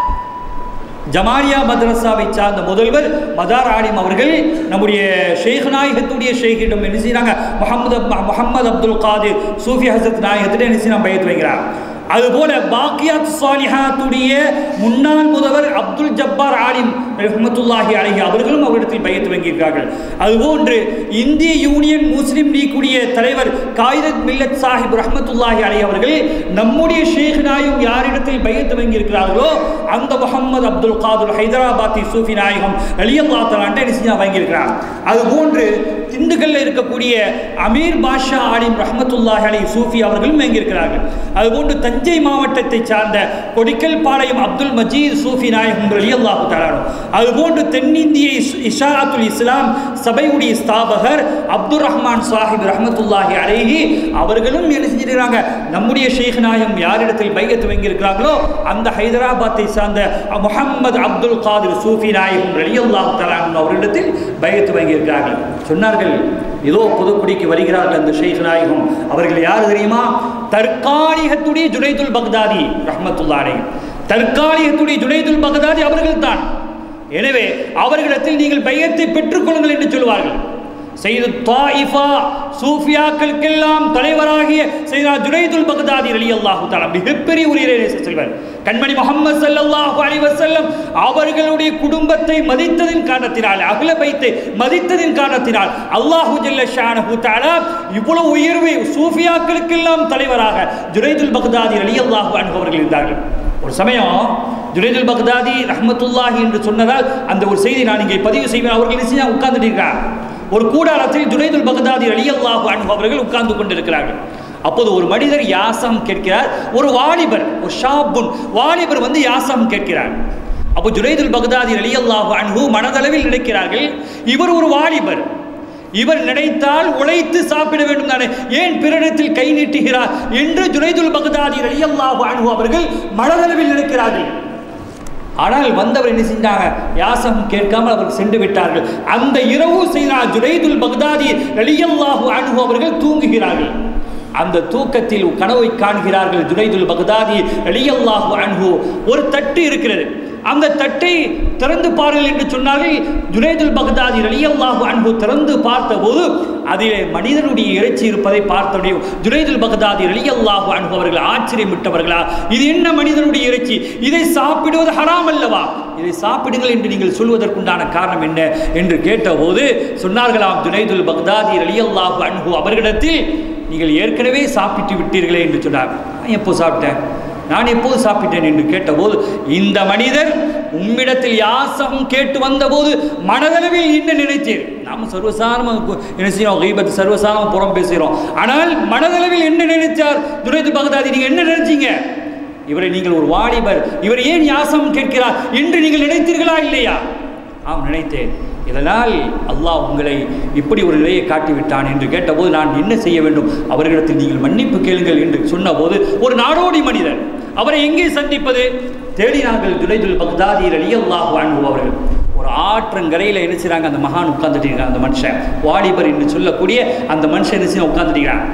ஜமாலியா மதரசாவை சார்ந்த முதல்வர் மதார் ஆலிம் அவர்கள் நம்முடைய ஷேக் நாயகத்துடைய ஷேக்கிடம் என்ன செய்கிறாங்க முகமது முகமது அப்துல் காதிர் சூஃபி ஹசரத் நாயகத்திட்ட என்ன செய்யலாம் பயத்து வைக்கிறார் அதுபோல பாக்கியாத் சாலிஹாத்துடைய முன்னாள் முதல்வர் அப்துல் ஜப்பார் ஆலிம் ரஹ்மத்துல்லாஹி அலைஹி அவர்களும் அவரிடத்தில் பயத்து வாங்கியிருக்கிறார்கள் அதுபோன்று இந்திய யூனியன் முஸ்லிம் லீக்குடைய தலைவர் காயிதத் மில்லத் சாஹிப் ரஹ்மத்துல்லாஹி அலைஹி அவர்கள் நம்முடைய ஷேக் நாயும் யாரிடத்தில் பயத்து வாங்கியிருக்கிறார்களோ அந்த முகமது அப்துல் காதுல் ஹைதராபாத்தி சூஃபி நாயகம் அலியல்லா தலான்ட்டு என்ன செஞ்சா வாங்கியிருக்கிறார் அதுபோன்று திண்டுக்கல்ல இருக்கக்கூடிய அமீர் பாஷா ஆலிம் ரஹ்மத்துல்லாஹி அலி சூஃபி அவர்களும் வாங்கியிருக்கிறார்கள் அதுபோன்று தஞ்சை மாவட்டத்தை சார்ந்த கொடிக்கல் பாளையம் அப்துல் மஜீத் சூஃபி நாயகம் அலியல்லாஹு தலானும் அதுபோன்று தென்னிந்திய இஸ்- இஷாராத்துல் இஸ்லாம் சபையுடைய ஸ்தாபகர் அப்துல் ரஹ்மான் சாஹிப் ரஹ்மத்துல்லாஹி அலைஹி அவர்களும் என்ன செஞ்சிருக்கிறாங்க நம்முடைய ஷேக் நாயம் யாரிடத்தில் பையத்து வாங்கியிருக்கிறார்களோ அந்த ஹைதராபாத்தை சார்ந்த முஹம்மது அப்துல் காதிர் சூஃபி நாயகம் ரலியல்லாஹு தலான் அவர்களிடத்தில் பையத்து வாங்கியிருக்கிறார்கள் சொன்னார்கள் ஏதோ புதுக்குடிக்கு வருகிறார்கள் அந்த ஷேக் நாயகம் அவர்கள் யார் தெரியுமா தற்காலிகத்துடைய ஜுனைதுல் பக்தாதி ரஹ்மத்துல்லாஹி அலைஹி தற்காலிகத்துடைய ஜுனைதுல் பக்தாதி அவர்கள்தான் எனவே அவர்களிடத்தில் நீங்கள் பையத்தை பெற்றுக்கொள்ளுங்கள் என்று சொல்வார்கள் செய்து தாயிஃபா சூஃபியாக்களுக்கெல்லாம் தலைவராகிய செய்தா ஜுனைதுல் பக்தாதி ரலியல்லாஹு தஆலா மிகப்பெரிய ஒரு இறைநேச செல்வர் கண்மணி முஹம்மது ஸல்லல்லாஹு அலைஹி வஸல்லம் அவர்களுடைய குடும்பத்தை மதித்ததின் காரணத்தினால் அகல பைத்தை மதித்ததின் காரணத்தினால் அல்லாஹு ஜல்ல ஷானஹு தஆலா இவ்வளவு உயர்வை சூஃபியாக்களுக்கெல்லாம் தலைவராக ஜுனைதுல் பக்தாதி ரலியல்லாஹு அன்ஹு அவர்கள் இருந்தார்கள் ஒரு சமயம் ஜுனைதுல் பக்தாதி ரஹ்மத்துல்லாஹி என்று சொன்னதால் அந்த ஒரு செய்தி நான் இங்கே பதிவு செய்வேன் அவர்கள் நிச்சயம் உட்கார்ந்துட்டு இருக்கிறார் ஒரு கூடாரத்தில் ஜுனைதுல் பக்தாதி ரலியல்லாஹு அன்ஹு அவர்கள் உட்கார்ந்து கொண்டிருக்கிறார்கள் அப்போது ஒரு மனிதர் யாசம் கேட்கிறார் ஒரு வாலிபர் ஒரு ஷாபுன் வாலிபர் வந்து யாசம் கேட்கிறார் அப்போ ஜுனைதுல் பக்தாதி ரலியல்லாஹு அன்ஹு மனதளவில் நினைக்கிறார்கள் இவர் ஒரு வாலிபர் இவர் நினைத்தால் உழைத்து சாப்பிட வேண்டும் தானே ஏன் பிறரிடத்தில் கை நீட்டுகிறார் என்று ஜுனைதுல் பக்தாதி ரலியல்லாஹு அன்ஹு அவர்கள் மனதளவில் நினைக்கிறார்கள் ஆனால் வந்தவர் என்ன செஞ்சாங்க யாசம் கேட்காமல் அவர் சென்று விட்டார்கள் அந்த இரவு செய்தா ஜுனைதுல் பக்தாதி ரலியல்லாஹு அன்ஹு அவர்கள் தூங்குகிறார்கள் அந்த தூக்கத்தில் கனவை காண்கிறார்கள் ஜுனைதுல் பக்தாதி ரலியல்லாஹு அன்ஹு ஒரு தட்டு இருக்கிறது அந்த தட்டை திறந்து பாருங்கள் என்று சொன்னார்கள் ஜுனைதுல் பக்தாதி ரலியல்லாஹு அன்ஹு திறந்து பார்த்தபோது அதிலே மனிதனுடைய இறைச்சி இருப்பதை பார்த்தவுடைய ஜுனைதுல் பக்தாதி ரலியல்லாஹு அன்ஹு அவர்கள் ஆச்சரியமிட்டவர்களா இது என்ன மனிதனுடைய இறைச்சி இதை சாப்பிடுவது ஹராம் அல்லவா இதை சாப்பிடுங்கள் என்று நீங்கள் சொல்வதற்குண்டான காரணம் என்ன என்று கேட்டபோது சொன்னார்களாம் ஜுனைதுல் பக்தாதி ரலியல்லாஹு அன்ஹு அவர்களிடத்தில் நீங்கள் ஏற்கனவே சாப்பிட்டு விட்டீர்களே என்று சொன்னார் நான் எப்போ சாப்பிட்டேன் நான் எப்போது சாப்பிட்டேன் என்று கேட்டபோது இந்த மனிதர் உம்மிடத்தில் யாசம் கேட்டு வந்தபோது மனதளவில் என்ன நினைத்தீர் நாம் சர்வசாதாரணமாக என்ன செய்யறோம் கைபத்து சர்வசாதாரணமாக புறம் பேசுகிறோம் ஆனால் மனதளவில் என்ன நினைத்தார் துரைது பகதாதி நீங்கள் என்ன நினைச்சீங்க இவரை நீங்கள் ஒரு வாலிபர் இவர் ஏன் யாசம் கேட்கிறார் என்று நீங்கள் நினைத்தீர்களா இல்லையா ஆம் நினைத்தேன் இதனால் அல்லாஹ் உங்களை இப்படி ஒரு நிலையை காட்டிவிட்டான் என்று கேட்டபோது நான் என்ன செய்ய வேண்டும் அவர்களிடத்தில் நீங்கள் மன்னிப்பு கேளுங்கள் என்று சொன்னபோது ஒரு நாடோடி மனிதர் அவரை எங்கே சந்திப்பது தேடினார்கள் துரைதுல் பக்தாதி அலியல்லாஹ் வாழ்வுபவர்கள் ஒரு ஆற்றங்கரையில் என்ன செய்றாங்க அந்த மகான் உட்கார்ந்துட்டு இருக்காங்க அந்த மனுஷன் வாலிபர் என்று சொல்லக்கூடிய அந்த மனுஷன் என்ன செய்ய உட்கார்ந்துட்டு இருக்கிறான்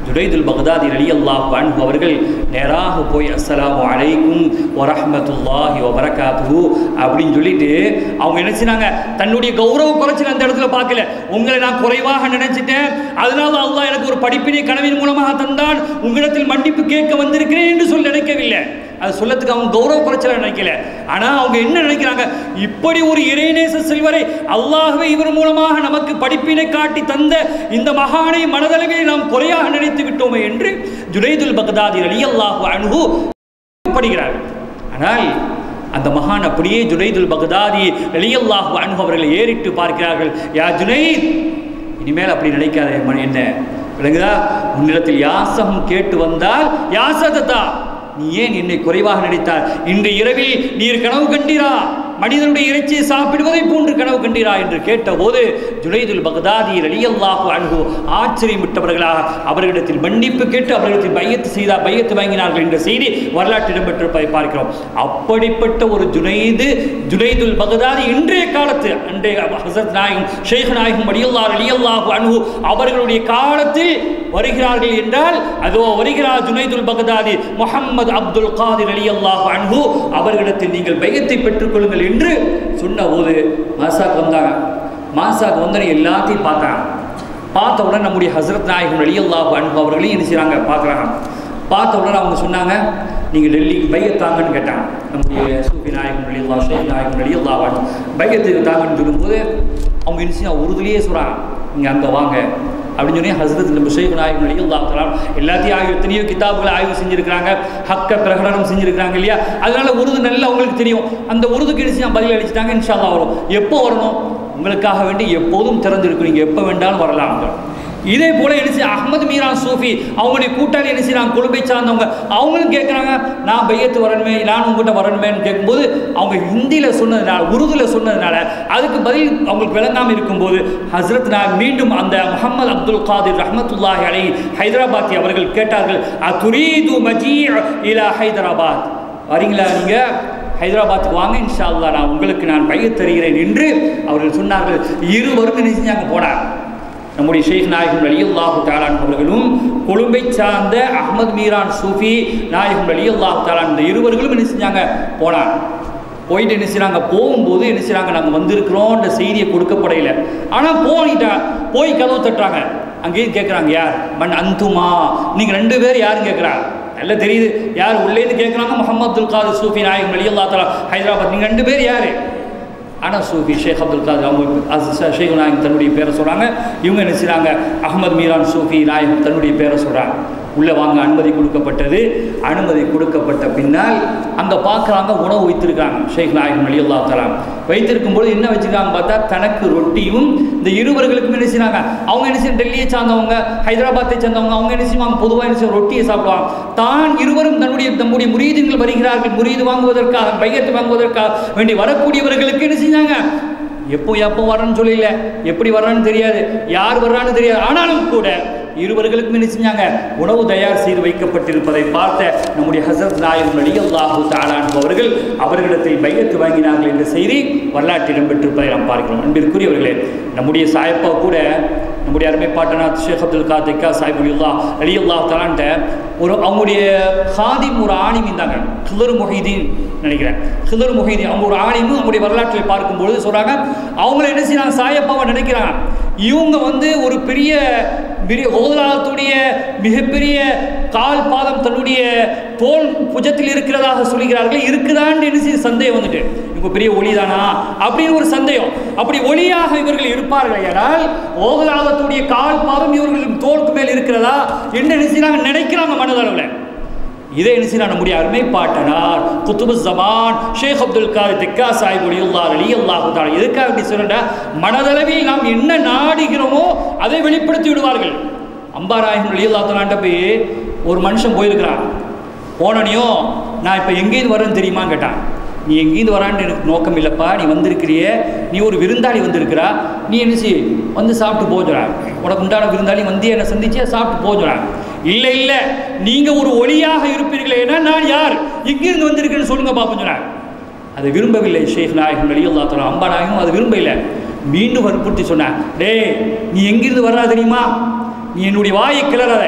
ஜுடைதுல் பக்தாதி அலி அல்லாஹ் அன்ஹு அவர்கள் நேராக போய் அஸ்ஸலாமு அலைக்கும் வரஹ்மத்துல்லாஹி வபரகாத்துஹு அப்படின்னு சொல்லிட்டு அவங்க என்ன செய்றாங்க தன்னுடைய கௌரவ குறைச்சல் அந்த இடத்துல பார்க்கல உங்களை நான் குறைவாக நினைச்சிட்டேன் அதனால அல்லாஹ் எனக்கு ஒரு படிப்பினை கனவின் மூலமாக தந்தான் உங்களிடத்தில் மன்னிப்பு கேட்க வந்திருக்கிறேன் என்று சொல்லி நினைக்கவில்லை அது சொல்லத்துக்கு அவங்க கௌரவ குறைச்சல நினைக்கல ஆனா அவங்க என்ன நினைக்கிறாங்க இப்படி ஒரு இறைநேச செல்வரை அல்லாஹ்வே இவர் மூலமாக நமக்கு படிப்பினை காட்டி தந்த இந்த மகானை மனதளவில் நாம் குறையாக நினைத்து விட்டோமே என்று ஜுனைதுல் பக்தாதி அலி அல்லாஹு அணுகு படுகிறார் ஆனால் அந்த மகான் அப்படியே ஜுனைதுல் பக்தாதி அலியல்லாஹு அன்ஹு அவர்களை ஏறிட்டு பார்க்கிறார்கள் யா ஜுனைத் இனிமேல் அப்படி நினைக்காதே மணி என்ன விளங்குதா உன்னிடத்தில் யாசகம் கேட்டு வந்தால் யாசகத்தா நீ ஏன் என்னை குறைவாக நினைத்தார் இன்று இரவில் நீர் கனவு கண்டீரா மனிதனுடைய இறைச்சியை சாப்பிடுவதை போன்று கனவு கண்டீரா என்று கேட்டபோது ஜுனைதுல் பக்தாதி ரலியல்லாஹு அன்ஹு ஆச்சரியம் விட்டவர்களாக அவர்களிடத்தில் மன்னிப்பு கேட்டு அவர்களிடத்தில் பையத்து செய்தார் பையத்து வாங்கினார்கள் என்ற செய்தி வரலாற்று இடம்பெற்றிருப்பதை பார்க்கிறோம் அப்படிப்பட்ட ஒரு ஜுனைது ஜுனைதுல் பக்தாதி இன்றைய காலத்து அன்றைய ஹசரத் நாயகம் ஷேக் நாயகம் அலியல்லாஹ் அலியல்லாஹு அன்ஹு அவர்களுடைய காலத்தில் வருகிறார்கள் என்றால் அதோ வருகிறார் ஜுனைதுல் பக்தாதி முஹம்மது அப்துல் காதிர் அலியல்லாஹு அன்ஹு அவர்களிடத்தில் நீங்கள் பையத்தை பெற்றுக்கொள்ளுங்கள் என்று சொன்னபோது மாசாக்கு வந்தாங்க மாசாக்கு வந்தோடனே எல்லாத்தையும் பார்த்தாங்க பார்த்த உடனே நம்முடைய ஹசரத் நாயகம் அலியல்லாஹு அன்ஹு அவர்களையும் என்ன செய்கிறாங்க பார்க்குறாங்க பார்த்த உடனே அவங்க சொன்னாங்க நீங்கள் டெல்லிக்கு பையத் தாங்கன்னு கேட்டாங்க நம்முடைய சூஃபி நாயகம் அலியல்லா ஷேக் நாயகம் அலியல்லா பையத்துக்கு தாங்கன்னு சொல்லும்போது அவங்க என்ன செய்ய உறுதிலேயே சொல்கிறாங்க நீங்கள் அங்கே வாங்க அப்படின்னு சொல்லி ஹசரத் நம்ம ஷேக் நாயகம் அலியல்லா தலாம் எல்லாத்தையும் ஆய்வு எத்தனையோ கிதாபுகளை ஆய்வு செஞ்சுருக்கிறாங்க ஹக்க பிரகடனம் செஞ்சுருக்கிறாங்க இல்லையா அதனால உருது நல்லா உங்களுக்கு தெரியும் அந்த உருதுக்கு என்ன செய்ய பதில் அளிச்சிட்டாங்க இன்ஷால்லா வரும் எப்போ வரணும் உங்களுக்காக வேண்டி எப்போதும் திறந்திருக்கும் நீங்கள் எப்போ வேண்டாலும் வரலாம் இதே போல என்ன செய்ய அஹமது மீரான் சூஃபி அவங்களுடைய கூட்டாளி என்ன செய்யறாங்க கொழும்பை சார்ந்தவங்க அவங்களும் கேட்குறாங்க நான் பையத்து வரணுமே நான் உங்ககிட்ட வரணுமேன்னு கேட்கும்போது அவங்க ஹிந்தியில் சொன்னதுனால உருதுல சொன்னதுனால அதுக்கு பதில் அவங்களுக்கு விளங்காமல் இருக்கும்போது ஹஸ்ரத் நான் மீண்டும் அந்த முகமது அப்துல் காதிர் ரஹமத்துல்லாஹி அலை ஹைதராபாத்தி அவர்கள் கேட்டார்கள் அதுரீது மஜீ இலா ஹைதராபாத் வரீங்களா நீங்கள் ஹைதராபாத்துக்கு வாங்க இன்ஷா அல்லாஹ் நான் உங்களுக்கு நான் பையத் தருகிறேன் என்று அவர்கள் சொன்னார்கள் இருவரும் என்ன செஞ்சாங்க போனார் நம்முடைய ஷேக் நாயகம் அலி அல்லாஹு தாலான் அவர்களும் கொழும்பை சார்ந்த அஹமது மீரான் சூஃபி நாயகம் அலி அல்லாஹு தாலான் இந்த இருவர்களும் என்ன செஞ்சாங்க போனாங்க போயிட்டு என்ன செய்றாங்க போகும்போது என்ன செய்றாங்க நாங்கள் வந்திருக்கிறோன்ற செய்தியை கொடுக்கப்படையில ஆனால் போனிட்டா போய் கதவு தட்டுறாங்க அங்கேயும் கேட்குறாங்க யார் மண் அந்துமா நீங்கள் ரெண்டு பேர் யாரும் கேட்குறாங்க நல்லா தெரியுது யார் உள்ளேருந்து கேட்குறாங்க முகமது அப்துல் காதர் சூஃபி நாயகம் அலி அல்லா தலா ஹைதராபாத் நீங்கள் ரெண்டு பேர் யார் ஆனால் சூஃபி ஷேக் அப்துல் காதர் அவங்க அது ஷேக் நாயகம் தன்னுடைய பேரை சொல்கிறாங்க இவங்க என்ன செய்கிறாங்க அகமது மீரான் சூஃபி நாயகம் தன்னுடைய பேரை சொல்கிறாங்க உள்ளே வாங்க அனுமதி கொடுக்கப்பட்டது அனுமதி கொடுக்கப்பட்ட பின்னால் அங்கே பார்க்குறாங்க உணவு வைத்திருக்காங்க ஷேக் நாயகம் அலி அல்லா தலாம் வைத்திருக்கும்போது என்ன வச்சுருக்காங்க பார்த்தா தனக்கு ரொட்டியும் இந்த இருவர்களுக்கும் என்ன செய்றாங்க அவங்க என்ன செய்ய டெல்லியை சார்ந்தவங்க ஹைதராபாத்தை சார்ந்தவங்க அவங்க என்ன செய்வாங்க பொதுவாக என்ன செய்ய ரொட்டியை சாப்பிடுவாங்க தான் இருவரும் தன்னுடைய தம்முடைய முரீதுகள் வருகிறார்கள் முரீது வாங்குவதற்காக பையத்து வாங்குவதற்காக வேண்டி வரக்கூடியவர்களுக்கு என்ன செஞ்சாங்க எப்போ எப்போ வரணும்னு சொல்லல எப்படி வர்றான்னு தெரியாது யார் வர்றான்னு தெரியாது ஆனாலும் கூட இருவர்களுக்கும் என்ன செஞ்சாங்க உணவு தயார் செய்து வைக்கப்பட்டிருப்பதை பார்த்த நம்முடைய ஹசரத் நாயகம் அலியல்லாஹு தாலான் அவர்கள் அவர்களிடத்தில் பையத்து வாங்கினார்கள் என்ற செய்தி வரலாற்றில் இடம்பெற்றிருப்பதை நாம் பார்க்கிறோம் அன்பிற்குரியவர்களே நம்முடைய சாயப்பா கூட நம்முடைய அருமை பாட்டனாத் ஷேக் அப்துல் காத்திக்கா சாஹிப் அலியுல்லா அலியுல்லா தலான்ட்ட ஒரு அவங்களுடைய ஹாதிம் ஒரு ஆணிம் இருந்தாங்க ஹிலர் மொஹிதீன் நினைக்கிறேன் ஹிலர் மொஹிதீன் அவங்க ஒரு ஆணிமும் அவங்களுடைய வரலாற்றில் பார்க்கும்பொழுது சொல்கிறாங்க அவங்கள என்ன செய்யறாங்க சாயப்பாவை நினைக்கிறாங்க இவங்க வந்து ஒரு பெரிய பெரிய ஓதாத்துடைய மிகப்பெரிய கால் பாதம் தன்னுடைய தோல் புஜத்தில் இருக்கிறதாக சொல்கிறார்கள் இருக்குதான்னு என்ன செய்ய சந்தேகம் வந்துட்டு இவங்க பெரிய ஒளிதானா அப்படின்னு ஒரு சந்தேகம் அப்படி ஒளியாக இவர்கள் இருப்பார்கள் ஆனால் ஓகலாகத்துடைய கால் பாதம் இவர்களின் தோலுக்கு மேல் இருக்கிறதா என்ன என்ன செய்யறாங்க நினைக்கிறாங்க மனதளவில் இதை என்ன செய்யறாங்க நம்முடைய அருமை பாட்டனார் குத்துபு ஜமான் ஷேக் அப்துல் கார் திக்கா சாஹிப் அலியுல்லா அலி அல்லாஹு தாலா எதுக்காக அப்படி சொல்றா மனதளவில் நாம் என்ன நாடுகிறோமோ அதை வெளிப்படுத்தி விடுவார்கள் அம்பாராயன் அலி அல்லா தலான்ட்ட போய் ஒரு மனுஷன் போயிருக்கிறான் போனனையும் நான் இப்போ எங்கேருந்து வரேன்னு தெரியுமான்னு கேட்டான் நீ எங்கேருந்து வரான்னு எனக்கு நோக்கம் இல்லைப்பா நீ வந்திருக்கிறிய நீ ஒரு விருந்தாளி வந்திருக்கிறா நீ என்ன செய் வந்து சாப்பிட்டு போஜுறா உனக்கு உண்டான விருந்தாளி வந்து என்னை சந்திச்சு சாப்பிட்டு போஜுறா இல்லை இல்லை நீங்கள் ஒரு ஒளியாக இருப்பீர்களே ஏன்னா நான் யார் எங்கிருந்து வந்திருக்கேன்னு சொல்லுங்க பாப்போம் சொன்னார் அதை விரும்பவில்லை ஷேக் நாயகம் அலி அல்லா தலா அம்பா நாயகம் அதை விரும்பவில்லை மீண்டும் வற்புறுத்தி சொன்னார் டேய் நீ எங்கிருந்து வர்றா தெரியுமா நீ என்னுடைய வாயை கிளறாத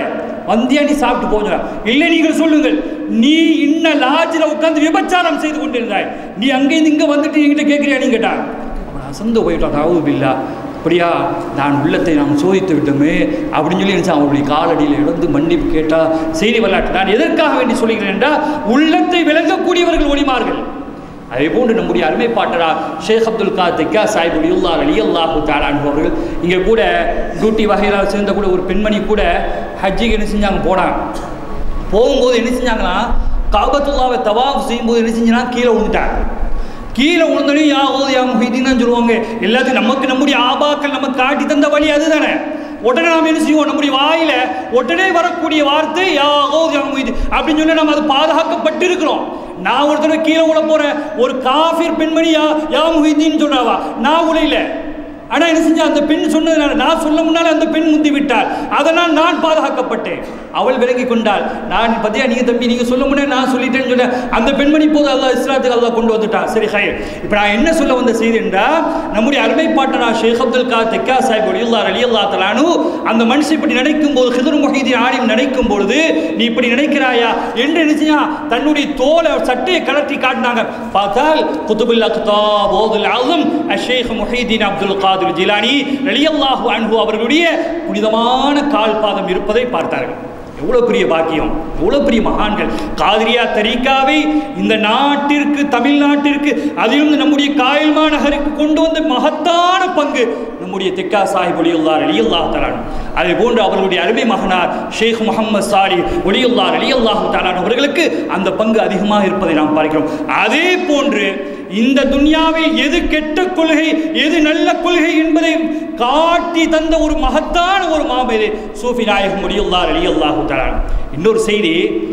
வந்தியா நீ சாப்பிட்டு போங்க இல்லை நீங்கள் சொல்லுங்கள் நீ இன்ன லாட்ஜில் உட்கார்ந்து விபச்சாரம் செய்து கொண்டிருந்தாய் நீ அங்கேருந்து இங்கே வந்துட்டு என்கிட்ட கேட்குறியா நீ கேட்டான் அவன் அசந்து போயிட்டான் ராவு பில்லா அப்படியா நான் உள்ளத்தை நாம் சோதித்து விட்டோமே அப்படின்னு சொல்லி நினைச்சா அவருடைய காலடியில் இழந்து மன்னிப்பு கேட்டா செய்தி வரலாற்று நான் எதற்காக வேண்டி சொல்கிறேன் என்றால் உள்ளத்தை விளங்கக்கூடியவர்கள் ஒளிமார்கள் அதே போன்று நம்முடைய அருமை பாட்டரா ஷேக் அப்துல் காத்திக்கா சாஹிப் உலியுல்லா அலி அல்லாஹு தாலான் அவர்கள் இங்கே கூட டியூட்டி வகையில் சேர்ந்த கூட ஒரு பெண்மணி கூட ஹஜ்ஜிக்கு என்ன செஞ்சாங்க போனாங்க போகும்போது என்ன செஞ்சாங்கன்னா காபத்துல்லாவை தவாஃப் செய்யும்போது என்ன செஞ்சுனா கீழே விழுந்துட்டாங்க கீழே விழுந்தோடனே யா ஓது யா முஹிதீன்னு சொல்லுவாங்க எல்லாத்தையும் நமக்கு நம்முடைய ஆபாக்கள் நமக்கு காட்டி தந்த வழி அதுதானே உடனே நாம் என்ன செய்வோம் நம்முடைய வாயில உடனே வரக்கூடிய வார்த்தை யா ஓது யா முஹிதீன் அப்படின்னு சொல்லி நம்ம அது பாதுகாக்கப்பட்டிருக்கிறோம் நான் ஒரு தடவை கீழே விழ போறேன் ஒரு காஃபிர் பெண்மணி யா யா முஹிதீன் சொல்றாவா நான் உழையில ஆனா என்ன செஞ்சா அந்த பெண் சொன்னதுனால நான் சொல்ல முன்னால அந்த பெண் முந்தி விட்டாள் அதனால் நான் பாதுகாக்கப்பட்டேன் அவள் விலகி கொண்டாள் நான் பத்தியா நீங்க தம்பி நீங்க சொல்ல முன்னாடி நான் சொல்லிட்டேன்னு சொன்னேன் அந்த பெண்மணி போது அல்லாஹ் இஸ்லாத்துக்கு அல்லாஹ் கொண்டு வந்துட்டான் சரி ஹயர் இப்போ நான் என்ன சொல்ல வந்த செய்தி என்றால் நம்முடைய அருமை பாட்டனா ஷேக் அப்துல் கா தெக்கா சாஹிப் அலியுல்லா அலி அல்லா தலானு அந்த மனுஷன் இப்படி நினைக்கும் போது ஹிதர் முஹீதீன் ஆலிம் நினைக்கும் பொழுது நீ இப்படி நினைக்கிறாயா என்று நினைச்சியா தன்னுடைய தோலை சட்டையை கலட்டி காட்டினாங்க பார்த்தால் குதுபுல் அக்தா போதுல் ஆலம் அஷேக் முஹீதீன் அப்துல் காதிர் ஜிலானி ரலியல்லாஹு அன்ஹு அவர்களுடைய புனிதமான கால் பாதம் இருப்பதை பார்த்தார்கள் எவ்வளோ பெரிய பாக்கியம் எவ்வளோ பெரிய மகான்கள் காதிரியா தரீக்காவை இந்த நாட்டிற்கு தமிழ்நாட்டிற்கு அதிலும் நம்முடைய காயல் மாநகருக்கு கொண்டு வந்த மகத்தான பங்கு நம்முடைய தெக்கா சாஹிப் ஒலியுல்லார் அலியுல்லாஹ் தலான் அதே போன்று அவர்களுடைய அருமை மகனார் ஷேக் முகமது சாலி ஒலியுல்லார் அலியுல்லாஹ் தலான் அவர்களுக்கு அந்த பங்கு அதிகமாக இருப்பதை நாம் பார்க்கிறோம் அதே போன்று இந்த துன்யாவில் எது கெட்ட கொள்கை எது நல்ல கொள்கை என்பதை காட்டி தந்த ஒரு மகத்தான ஒரு மாமேதை சூஃபி நாயகம் ஒலியுல்லார் அலியுல்லாஹு தலான் இன்னொரு செய்தி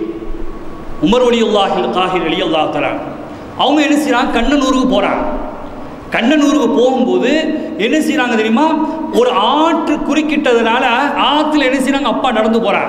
உமர் ஒலியுல்லாஹில் காஹிர் அலியுல்லாஹ் தலான் அவங்க என்ன செய்கிறாங்க கண்ணனூருக்கு போகிறாங்க கண்ணனூருக்கு போகும்போது என்ன செய்கிறாங்க தெரியுமா ஒரு ஆற்று குறுக்கிட்டதுனால ஆற்றுல என்ன செய்கிறாங்க அப்பா நடந்து போகிறாங்க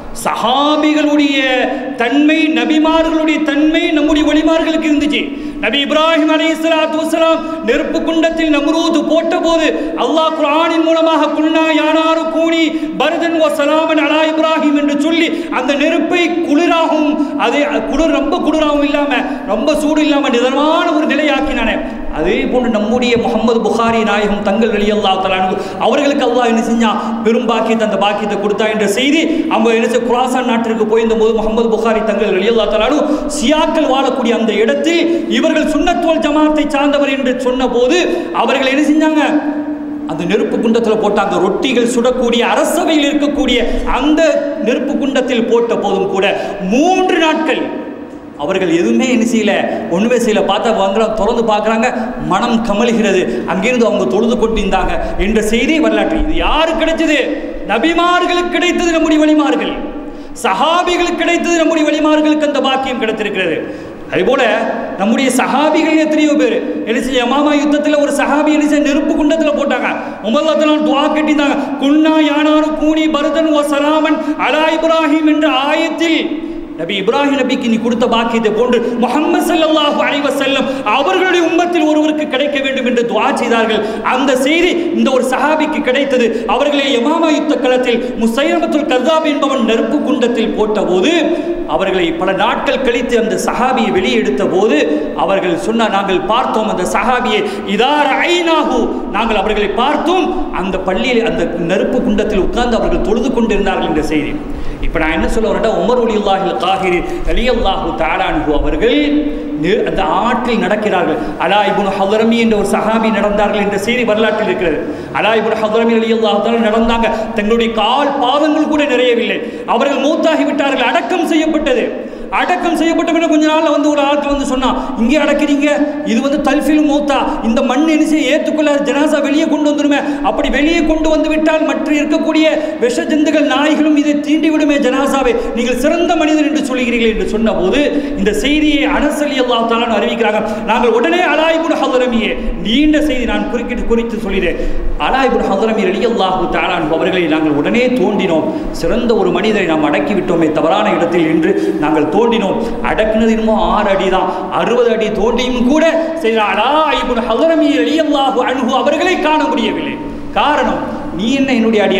சஹாபிகளுடைய தன்மை நபிமார்களுடைய தன்மை நம்முடைய வழிமார்களுக்கு இருந்துச்சு நபி இப்ராஹிம் அலி இஸ்லாத்து வசலாம் நெருப்பு குண்டத்தில் நம்ரூது போட்ட போது அல்லாஹ் குரானின் மூலமாக குல்னா யானாரு கூனி பரதன் வ சலாமன் அலா இப்ராஹிம் என்று சொல்லி அந்த நெருப்பை குளிராகவும் அதே குளிர் ரொம்ப குளிராகவும் இல்லாம ரொம்ப சூடு இல்லாம நிதமான ஒரு நிலையாக்கினானே அதே போன்று நம்முடைய முகமது புகாரி நாயகம் தங்கள் வெளி அல்லா தலானு அவர்களுக்கு அல்லாஹ் என்ன செஞ்சான் பெரும் பாக்கியத்தை அந்த பாக்கியத்தை கொடுத்தா என்ற செய்தி அவங்க என்ன செய்ய குராசான் நாட்டிற்கு போயிருந்த போது முகமது புகாரி தங்கள் வெளி அல்லா தலானு சியாக்கள் வாழக்கூடிய அந்த இடத்தில் இவர்கள் சுண்ணத்துவல் ஜமாத்தை சார்ந்தவர் என்று சொன்ன போது அவர்கள் என்ன செஞ்சாங்க அந்த நெருப்பு குண்டத்தில் போட்ட அந்த ரொட்டிகள் சுடக்கூடிய அரசவையில் இருக்கக்கூடிய அந்த நெருப்பு குண்டத்தில் போட்ட போதும் கூட மூன்று நாட்கள் அவர்கள் எதுவுமே என்ன செய்யல ஒன்றுமே செய்யல பார்த்தா வாங்குற திறந்து பார்க்குறாங்க மனம் கமலுகிறது அங்கிருந்து அவங்க தொழுது கொண்டிருந்தாங்க என்ற செய்தி வரலாற்று இது யாரு கிடைச்சது நபிமார்களுக்கு கிடைத்தது நம்முடைய வழிமார்கள் சஹாபிகளுக்கு கிடைத்தது நம்முடைய வழிமார்களுக்கு அந்த பாக்கியம் கிடைத்திருக்கிறது அதுபோல நம்முடைய சஹாபிகள் எத்தனையோ பேர் என்ன செய்ய மாமா யுத்தத்தில் ஒரு சஹாபி என்ன செய்ய நெருப்பு குண்டத்தில் போட்டாங்க உமல்லத்தில் துவா கட்டியிருந்தாங்க குன்னா யானாரு கூனி பரதன் ஓ சலாமன் அலா இப்ராஹிம் என்ற ஆயத்தில் நபி இப்ராஹிம் நபிக்கு நீ கொடுத்த பாக்கியத்தை போன்று முகமது ஸல்லல்லாஹு அலைஹி வஸல்லம் அவர்களுடைய உம்மத்தில் ஒருவருக்கு கிடைக்க வேண்டும் என்று துஆ செய்தார்கள் அந்த செய்தி இந்த ஒரு சஹாபிக்கு கிடைத்தது அவர்களை யமாமா யுத்த களத்தில் முசைலமத்துல் கர்தாப் என்பவன் நெருப்பு குண்டத்தில் போட்டபோது அவர்களை பல நாட்கள் கழித்து அந்த சஹாபியை வெளியெடுத்த போது அவர்கள் சொன்னார் நாங்கள் பார்த்தோம் அந்த சஹாபியை இதார ஐநாகு நாங்கள் அவர்களை பார்த்தோம் அந்த பள்ளியில் அந்த நெருப்பு குண்டத்தில் உட்கார்ந்து அவர்கள் தொழுது கொண்டிருந்தார்கள் என்ற செய்தி இப்போ நான் என்ன சொல்ல வரேன்டா உமர் உலியுல்லாஹில் காஹிரி அலி அல்லாஹு தாலானு அவர்கள் நெ- அந்த ஆற்றில் நடக்கிறார்கள் அலா இபுன் ஹதரமி என்ற ஒரு சஹாபி நடந்தார்கள் என்ற செய்தி வரலாற்றில் இருக்கிறது அலா இபுன் ஹதரமி அலி அல்லாஹு நடந்தாங்க தங்களுடைய கால் பாதங்கள் கூட நிறையவில்லை அவர்கள் மூத்தாகி விட்டார்கள் அடக்கம் செய்யப்பட்டது அடக்கம் செய்யப்பட்ட பிறகு கொஞ்ச நாள்ல வந்து ஒரு ஆட்கள் வந்து சொன்னா இங்கே அடக்கிறீங்க இது வந்து தல்ஃபில் மூத்தா இந்த மண் என்ன செய்ய ஏற்றுக்கொள்ள ஜனாசா வெளியே கொண்டு வந்துடுமே அப்படி வெளியே கொண்டு வந்து விட்டால் மற்ற இருக்கக்கூடிய விஷ ஜந்துகள் நாய்களும் இதை தீண்டி விடுமே ஜனாசாவை நீங்கள் சிறந்த மனிதர் என்று சொல்கிறீர்கள் என்று சொன்னபோது இந்த செய்தியை அனசலி அல்லாஹ் தாலான்னு அறிவிக்கிறாங்க நாங்கள் உடனே அலாயிபுன் ஹதரமியே நீண்ட செய்தி நான் குறுக்கிட்டு குறித்து சொல்கிறேன் அலாயிபுன் ஹதரமி அலி அல்லாஹு தாலான் அவர்களை நாங்கள் உடனே தோண்டினோம் சிறந்த ஒரு மனிதரை நாம் அடக்கி விட்டோமே தவறான இடத்தில் என்று நாங்கள் தோண்டினோம் அடக்குனது என்னமோ ஆறு அடி தான் அறுபது அடி தோண்டியும் கூட செய்த அலாயிபுன் ஹதரமி அலி அல்லாஹு அணுகு அவர்களை காண முடியவில்லை காரணம் நீ என்ன என்னுடைய அடியாரே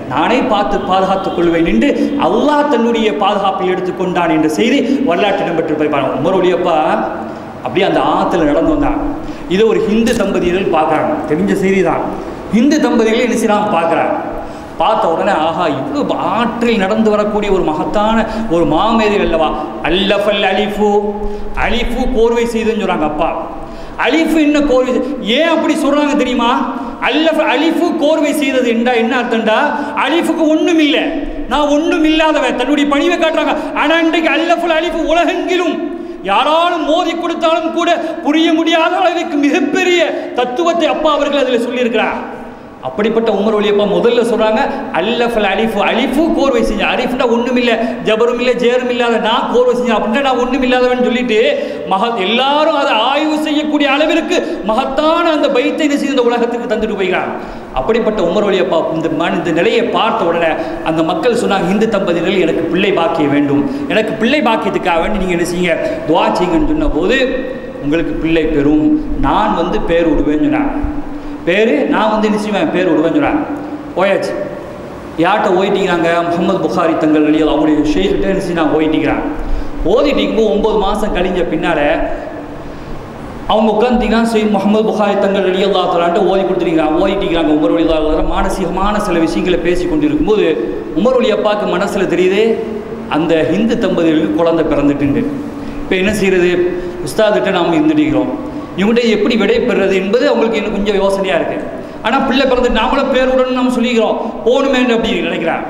நானே பார்த்து பாதுகாத்துக் கொள்வேன் என்று அல்லாஹ் தன்னுடைய பாதுகாப்பில் எடுத்துக்கொண்டான் என்ற செய்தி வரலாற்று இடம்பெற்று பாருங்க உமர் ஒளியப்பா அப்படியே அந்த ஆற்றுல நடந்து வந்தான் இதை ஒரு ஹிந்து தம்பதியர்கள் பார்க்குறாங்க தெரிஞ்ச செய்தி தான் ஹிந்து தம்பதிகள் என்ன செய்யறாங்க பார்க்குறாங்க பார்த்த உடனே ஆஹா இவ்வளோ ஆற்றில் நடந்து வரக்கூடிய ஒரு மகத்தான ஒரு மாமேதை அல்லவா அல்லஃபல் அலிஃபு அலிஃபு கோர்வை செய்துன்னு சொல்கிறாங்க அப்பா அலிஃபு என்ன கோர்வை செய்- ஏன் அப்படி சொல்கிறாங்க தெரியுமா அல்லஃப் அலிஃபு கோர்வை செய்தது என்றா என்ன அர்த்தம்டா அலிஃபுக்கு ஒன்றும் இல்லை நான் ஒன்றும் இல்லாதவன் தன்னுடைய பணிவை காட்டுறாங்க ஆனால் இன்றைக்கு அல்லஃபுல் அலிஃபு உலகெங்கிலும் யாராலும் மோதி கொடுத்தாலும் கூட புரிய முடியாத அளவுக்கு மிகப்பெரிய தத்துவத்தை அப்பா அவர்கள் அதில் சொல்லியிருக்கிறார் அப்படிப்பட்ட உமர் ஒளியப்பா முதல்ல சொல்றாங்க அல்லஃபல் அலிஃபு அலிஃபு கோர்வை செஞ்ச அலிஃப்னா ஒண்ணும் இல்லை ஜபரும் இல்லை ஜேரும் இல்லாத நான் கோர்வை செஞ்சேன் அப்படின்னா நான் ஒண்ணும் இல்லாதவன் சொல்லிட்டு மகத் எல்லாரும் அதை ஆய்வு செய்யக்கூடிய அளவிற்கு மகத்தான அந்த பைத்தை என்ன செய்து இந்த உலகத்துக்கு தந்துட்டு போய்கிறான் அப்படிப்பட்ட உமர் ஒளியப்பா இந்த மன இந்த நிலையை பார்த்த உடனே அந்த மக்கள் சொன்னாங்க இந்து தம்பதிகள் எனக்கு பிள்ளை பாக்கியம் வேண்டும் எனக்கு பிள்ளை பாக்கியத்துக்காக வேண்டி நீங்கள் என்ன செய்யுங்க துவா செய்யுங்கன்னு சொன்ன போது உங்களுக்கு பிள்ளை பெறும் நான் வந்து பேர் விடுவேன்னு சொன்னேன் பேர் நான் வந்து நிச்சயமாக பேர் விடுவேன்னு சொன்னேன் போயாச்சு யார்கிட்ட ஓயிட்டிக்கிறாங்க முகமது புகாரி தங்கள் வெளியில் அவங்களுடைய ஷேக்கிட்ட நினச்சி நான் ஓயிட்டிக்கிறேன் ஓதிட்டிக்கும் ஒம்பது மாதம் கழிஞ்ச பின்னால் அவங்க உட்காந்துட்டீங்கன்னா சரி முகமது புகாரி தங்கள் அலி அல்லா தலான்ட்டு ஓதி கொடுத்துருக்கிறாங்க ஓதிட்டிக்கிறாங்க உமர் ஒளி அல்லா மானசீகமான சில விஷயங்களை பேசி கொண்டிருக்கும்போது உமர் ஒளி அப்பாவுக்கு மனசில் தெரியுது அந்த ஹிந்து தம்பதிகளுக்கு குழந்தை பிறந்துட்டுண்டு இப்போ என்ன செய்யறது உஸ்தாதிட்ட நாம் இருந்துட்டிருக்கிறோம் இவங்கள்ட்ட எப்படி விடை பெறுறது என்பது அவங்களுக்கு இன்னும் கொஞ்சம் யோசனையாக இருக்குது ஆனால் பிள்ளை பிறந்து நாமளும் பேருடன் நம்ம சொல்லிக்கிறோம் போகணுமேன்னு அப்படி நினைக்கிறாங்க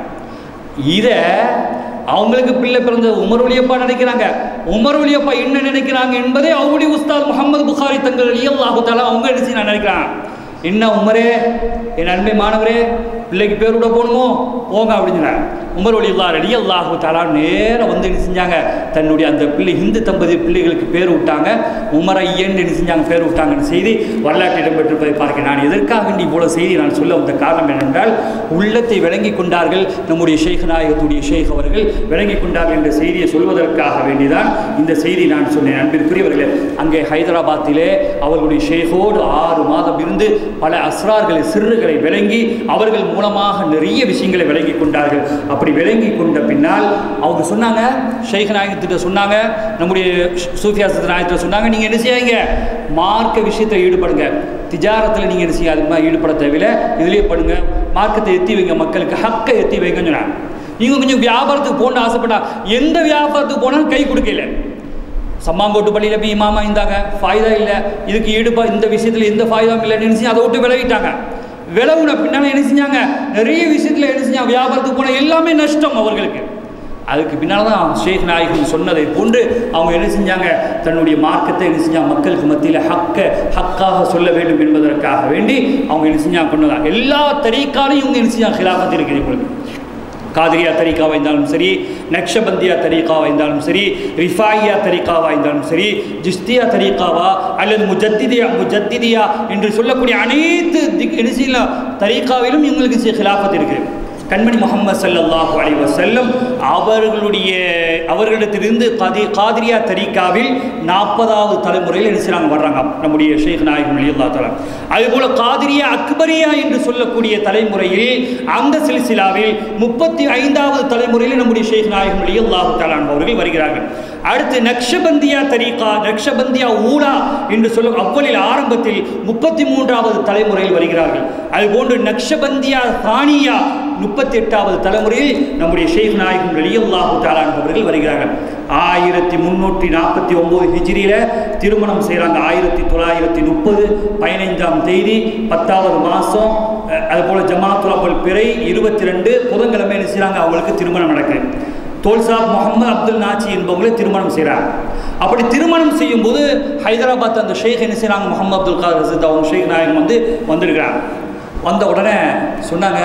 இதை அவங்களுக்கு பிள்ளை பிறந்த உமர் ஒளியப்பா நினைக்கிறாங்க உமர் ஒளியப்பா என்ன நினைக்கிறாங்க என்பதை அவருடைய உஸ்தாத் முகமது புகாரி தங்கள் அல்லாஹு தாலா அவங்க என்ன செய்ய நினைக்கிறாங்க என்ன உமரே என் அன்பை மாணவரே பிள்ளைக்கு பேர் விட போகணுமோ போங்க அப்படின்னு சொன்னாங்க உமர் ஒளி அல்லா அலி அல்லாஹு தாலா நேராக வந்து என்ன செஞ்சாங்க தன்னுடைய அந்த பிள்ளை ஹிந்து தம்பதி பிள்ளைகளுக்கு பேர் விட்டாங்க உமர் ஐயன் என்ன செஞ்சாங்க பேர் விட்டாங்கன்னு செய்தி வரலாற்று இடம்பெற்றிருப்பதை பார்க்க நான் எதற்காக வேண்டி இவ்வளோ செய்தி நான் சொல்ல வந்த காரணம் என்னென்றால் உள்ளத்தை விளங்கி கொண்டார்கள் நம்முடைய ஷேக் நாயகத்துடைய ஷேக் அவர்கள் விளங்கி கொண்டார்கள் என்ற செய்தியை சொல்வதற்காக வேண்டிதான் இந்த செய்தி நான் சொன்னேன் அன்பிற்குரியவர்களே அங்கே ஹைதராபாத்திலே அவர்களுடைய ஷேகோடு ஆறு மாதம் இருந்து பல அஸ்ரார்களை சிறுகளை விளங்கி அவர்கள் மூலமாக நிறைய விஷயங்களை விளங்கி கொண்டார்கள் அப்படி விளங்கி கொண்ட பின்னால் அவங்க சொன்னாங்க ஷேக் நாயகத்திட்ட சொன்னாங்க நம்முடைய சூஃபியாசத்து நாயகத்தில் சொன்னாங்க நீங்கள் என்ன செய்யாங்க மார்க்க விஷயத்தில் ஈடுபடுங்க திஜாரத்தில் நீங்கள் என்ன செய்ய அதுக்கு ஈடுபட தேவையில்லை இதுலேயே படுங்க மார்க்கத்தை எத்தி வைங்க மக்களுக்கு ஹக்கை எத்தி வைங்கன்னு சொன்னாங்க நீங்கள் கொஞ்சம் வியாபாரத்துக்கு போகணும்னு ஆசைப்பட்டா எந்த வியாபாரத்துக்கு போனாலும் கை கொடுக்கல சம்மாங்கோட்டு பள்ளியில் போய் இமாமா இருந்தாங்க ஃபாய்தா இல்லை இதுக்கு ஈடுபா இந்த விஷயத்தில் எந்த ஃபாய்தாவும் இல்லை நினைச்சு அதை விட்டு விலகிட்டாங்க விலகுன பின்னால் என்ன செஞ்சாங்க நிறைய விஷயத்தில் என்ன செஞ்சாங்க வியாபாரத்துக்கு போன எல்லாமே நஷ்டம் அவர்களுக்கு அதுக்கு பின்னால் தான் ஷேக் நாயகம் சொன்னதை போன்று அவங்க என்ன செஞ்சாங்க தன்னுடைய மார்க்கத்தை என்ன செஞ்சாங்க மக்களுக்கு மத்தியில் ஹக்க ஹக்காக சொல்ல வேண்டும் என்பதற்காக வேண்டி அவங்க என்ன செஞ்சாங்க கொண்டதான் எல்லா தரீக்காலையும் இவங்க என்ன செஞ்சாங்க ஹிலாபத் இருக்குது இவங்களுக்கு காதிரியா தரிகாவாக இருந்தாலும் சரி நக்ஷபந்தியா தரிகாவாக இருந்தாலும் சரி ரிஃபாயியா தரிகாவாக இருந்தாலும் சரி ஜிஸ்தியா தரிகாவா அல்லது முஜத்திதியா முஜத்திதியா என்று சொல்லக்கூடிய அனைத்து திக் என்ன செய்யலாம் தரிகாவிலும் இவங்களுக்கு ஹிலாஃபத் இருக்குது கண்மணி முகமது சல்லல்லாஹு அலைஹி வஸல்லம் அவர்களுடைய அவர்களிடத்திலிருந்து கதி காதிரியா தரிகாவில் நாற்பதாவது தலைமுறையில் என்ன செய்றாங்க வர்றாங்க நம்முடைய ஷேக் நாயகம் அலி அல்லா தலா அதுபோல காதிரியா அக்பரியா என்று சொல்லக்கூடிய தலைமுறையில் அந்த சில்சிலாவில் முப்பத்தி ஐந்தாவது தலைமுறையில் நம்முடைய ஷேக் நாயகம் அலி அல்லாஹு தலான் அவர்கள் வருகிறார்கள் அடுத்து நக்ஷபந்தியா தரீகா நக்ஷபந்தியா ஊலா என்று சொல்லும் அவ்வளில் ஆரம்பத்தில் முப்பத்தி மூன்றாவது தலைமுறையில் வருகிறார்கள் அதுபோன்று நக்ஷபந்தியா தானியா முப்பத்தி எட்டாவது தலைமுறையில் நம்முடைய ஷேக் நாயகம் ரலியல்லாஹு தாலான் அவர்கள் வருகிறார்கள் ஆயிரத்தி முன்னூற்றி நாற்பத்தி ஒம்பது ஹிஜ்ரியில் திருமணம் செய்கிறாங்க ஆயிரத்தி தொள்ளாயிரத்தி முப்பது பதினைந்தாம் தேதி பத்தாவது மாதம் அதுபோல் ஜமாத்துல் பிறை இருபத்தி ரெண்டு புதன்கிழமை என்ன செய்கிறாங்க அவங்களுக்கு திருமணம் நடக்குது தோல்சாப் முகமது அப்துல் நாச்சி என்பவங்களை திருமணம் செய்கிறார் அப்படி திருமணம் செய்யும்போது ஹைதராபாத் அந்த ஷேக் என்ன செய்கிறாங்க முகமது அப்துல் காதர் ரசித் அவங்க ஷேக் நாயகம் வந்து வந்திருக்கிறார் வந்த உடனே சொன்னாங்க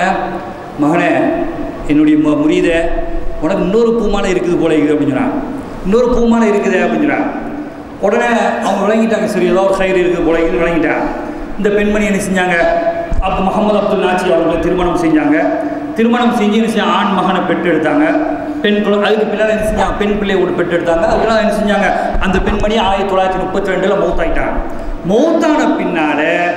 மகனே என்னுடைய மு முரீத உனக்கு இன்னொரு பூமாலை இருக்குது போல இருக்குது அப்படின்னு சொன்னாங்க இன்னொரு பூமாலை இருக்குது அப்படின்னு சொன்னாங்க உடனே அவங்க விளங்கிட்டாங்க சரி ஏதோ ஒரு கயிறு இருக்குது போல இருக்குது விளங்கிட்டாங்க இந்த பெண்மணி என்ன செஞ்சாங்க அப் முகமது அப்துல் நாச்சி அவங்களை திருமணம் செஞ்சாங்க திருமணம் செஞ்சு என்ன செஞ்சாங்க ஆண் மகனை பெற்றெடுத்தாங்க பெண் குழந்தை அதுக்கு பின்னால் என்ன செஞ்சாங்க பெண் பிள்ளையை ஒன்று பெற்றெடுத்தாங்க அதுக்கெல்லாம் என்ன செஞ்சாங்க அந்த பெண்மணி ஆயிரத்தி தொள்ளாயிரத்தி முப்பத்தி ரெண்டில் மௌத்தாயிட்டாங்க மௌத்தான பின்னால்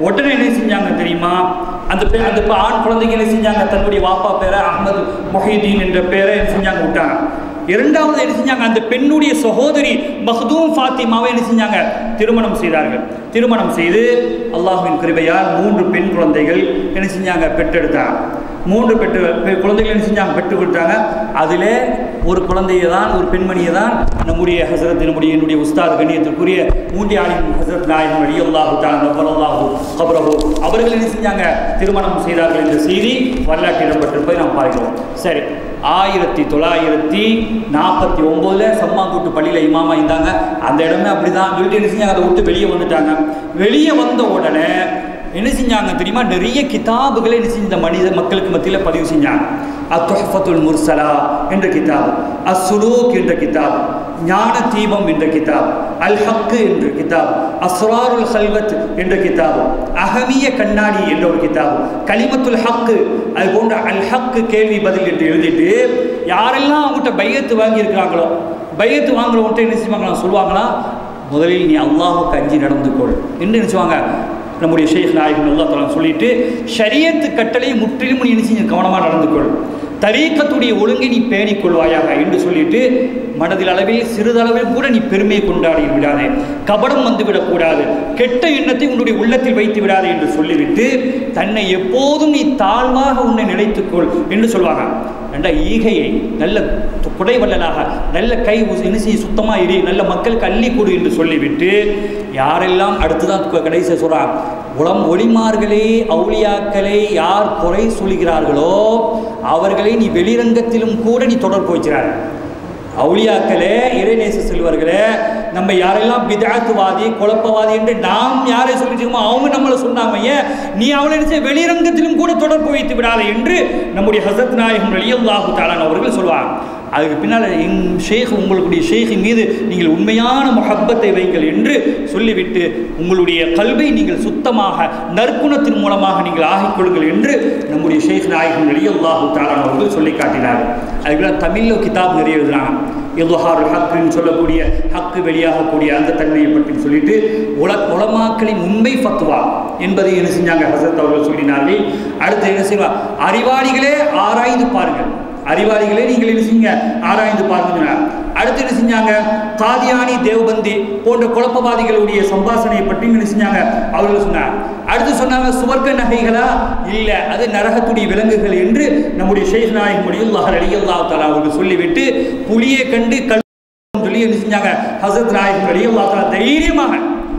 உடனே என்ன செஞ்சாங்க தெரியுமா அந்த பே அந்த ப- ஆண் குழந்தைங்க என்ன செஞ்சாங்க தன்னுடைய வாப்பா பேரை அகமது மொஹிதீன் என்ற பேரை என்ன செஞ்சாங்க விட்டாங்க இரண்டாவது என்ன செஞ்சாங்க அந்த பெண்ணுடைய சகோதரி மஹ்தூம் ஃபாத்திமாவை என்ன செஞ்சாங்க திருமணம் செய்தார்கள் திருமணம் செய்து அல்லாஹ்வின் கிருபையால் மூன்று பெண் குழந்தைகள் என்ன செஞ்சாங்க பெற்றெடுத்தாங்க மூன்று பெற்று பெ- குழந்தைகள் என்ன செஞ்சாங்க பெற்று கொடுத்தாங்க அதில் ஒரு குழந்தையை தான் ஒரு பெண்மணியை தான் நம்முடைய ஹசரத் நம்முடைய என்னுடைய உஸ்தாத் கண்ணியத்திற்குரிய மூண்டி ஆலிம் ஹசரத் நாயகம் அலி அல்லாஹு தான் அல்லாஹு கபரஹு அவர்கள் என்ன செஞ்சாங்க திருமணம் செய்தார்கள் என்ற செய்தி வரலாற்று இடம்பெற்றிருப்பதை நாம் பார்க்கிறோம் சரி ஆயிரத்தி தொள்ளாயிரத்தி நாற்பத்தி ஒம்போதில் சம்மாங்குட்டு பள்ளியில் இமாமா இருந்தாங்க அந்த இடமே அப்படி தான் சொல்லிட்டு என்ன செஞ்சாங்க அதை விட்டு வெளியே வந்துட்டாங்க வெளியே வந்த உடனே என்ன செஞ்சாங்க தெரியுமா நிறைய கிதாபுகளை என்ன செஞ்ச இந்த மனித மக்களுக்கு மத்தியில் பதிவு செஞ்சாங்க அத்துஹஃபத்துல் முர்சலா என்ற கிதாப் அஸ்ஸுலூக் என்ற கிதாப் ஞான தீபம் என்ற கிதாப் அல் ஹக்கு என்ற கிதாப் அஸ்ராருல் ஹல்வத் என்ற கிதாப் அகமிய கண்ணாடி என்ற ஒரு கிதாப் கலிமத்துல் ஹக்கு அது போன்ற அல் ஹக்கு கேள்வி பதில் என்று எழுதிட்டு யாரெல்லாம் அவங்ககிட்ட பையத்து வாங்கியிருக்கிறாங்களோ பையத்து வாங்குறவங்கள்ட்ட என்ன செய்வாங்களா சொல்லுவாங்களா முதலில் நீ அல்லாஹுக்கு அஞ்சி நடந்து கொள் என்று நினைச்சுவாங்க நம்முடைய ஷேக் நாயகம் அல்லா தலா சொல்லிட்டு ஷரியத்து கட்டளை முற்றிலும் நீ என்ன செஞ்சு கவனமாக நடந்து கொள் தரீக்கத்துடைய ஒழுங்கை நீ பேணிக் கொள்வாயாக என்று சொல்லிட்டு மனதில் அளவில் சிறிதளவில் கூட நீ பெருமையை கொண்டாடி விடாதே கபடம் வந்து விடக்கூடாது கெட்ட எண்ணத்தை உன்னுடைய உள்ளத்தில் வைத்து விடாதே என்று சொல்லிவிட்டு தன்னை எப்போதும் நீ தாழ்வாக உன்னை நினைத்துக்கொள் என்று சொல்வாங்க நல்ல ஈகையை நல்ல து- குடைவள்ளலாக நல்ல கை உஸ்- என்ன செய்ய சுத்தமாக இரு நல்ல மக்களுக்கு அள்ளி கொடு என்று சொல்லிவிட்டு யாரெல்லாம் அடுத்துதான் கு- கடைசியா சொல்றாங்க உளம் ஒளிமார்களே அவுளியாக்களை யார் குறை சொல்கிறார்களோ அவர்களை நீ வெளிரங்கத்திலும் கூட நீ தொடர்பு வச்சிறார் அவுளியாக்களே இறைநேச செல்வர்களே நம்ம யாரெல்லாம் பிதாத்துவாதி குழப்பவாதி என்று நாம் யாரை சொல்லிட்டு அவங்க நம்மளை சொன்னாங்க ஏன் நீ அவளை என்ன செய்ய வெளிரங்கத்திலும் கூட தொடர்பு வைத்து விடாதே என்று நம்முடைய ஹசரத் நாயகம் ரலியல்லாஹு தாலான் அவர்கள் சொல்வாங்க அதுக்கு பின்னால் எங் ஷேக் உங்களுடைய ஷேഖின் மீது நீங்கள் உண்மையான முஹப்பத்தை வைங்கள் என்று சொல்லிவிட்டு உங்களுடைய கல்வை நீங்கள் சுத்தமாக நற்குணத்தின் மூலமாக நீங்கள் ஆகிக் கொள்ளுங்கள் என்று நம்முடைய ஷேக் நாயகம் ரலியல்லாஹு தாலான் அவர்கள் சொல்லி காட்டினார்கள் அதுக்கு தமிழில் கிதாப் நிறைய எழுதுறாங்க இல்ஹாருல் ஹக்குன்னு சொல்லக்கூடிய ஹக்கு வெளியாகக்கூடிய அந்த தன்மையை பற்றி சொல்லிட்டு உல உலமாக்களின் உண்மை ஃபத்வா என்பதை என்ன செஞ்சாங்க ஹசரத் அவர்கள் சொல்லினார்கள் அடுத்து என்ன செய்வா அறிவாளிகளே ஆராய்ந்து பாருங்கள் அறிவாளிகளே நீங்கள் என்ன செய்யுங்க ஆராய்ந்து பாருங்க சொன்னார். அடுத்து என்ன செஞ்சாங்க காதியானி தேவபந்தி போன்ற குழப்பவாதிகளுடைய சம்பாசனையை பற்றி என்ன செஞ்சாங்க அவர்கள் சொன்னார் அடுத்து சொன்னாங்க சுவர்க்க நகைகளா இல்லை அது நரகத்துடைய விலங்குகள் என்று நம்முடைய ஷேக் நாயக் முடியுல்லாஹ் அலியல்லாஹ் தலா அவர்கள் சொல்லிவிட்டு புலியை கண்டு கல் சொல்லி என்ன செஞ்சாங்க ஹசரத் நாயக் அலியல்லாஹ் தலா தைரியமாக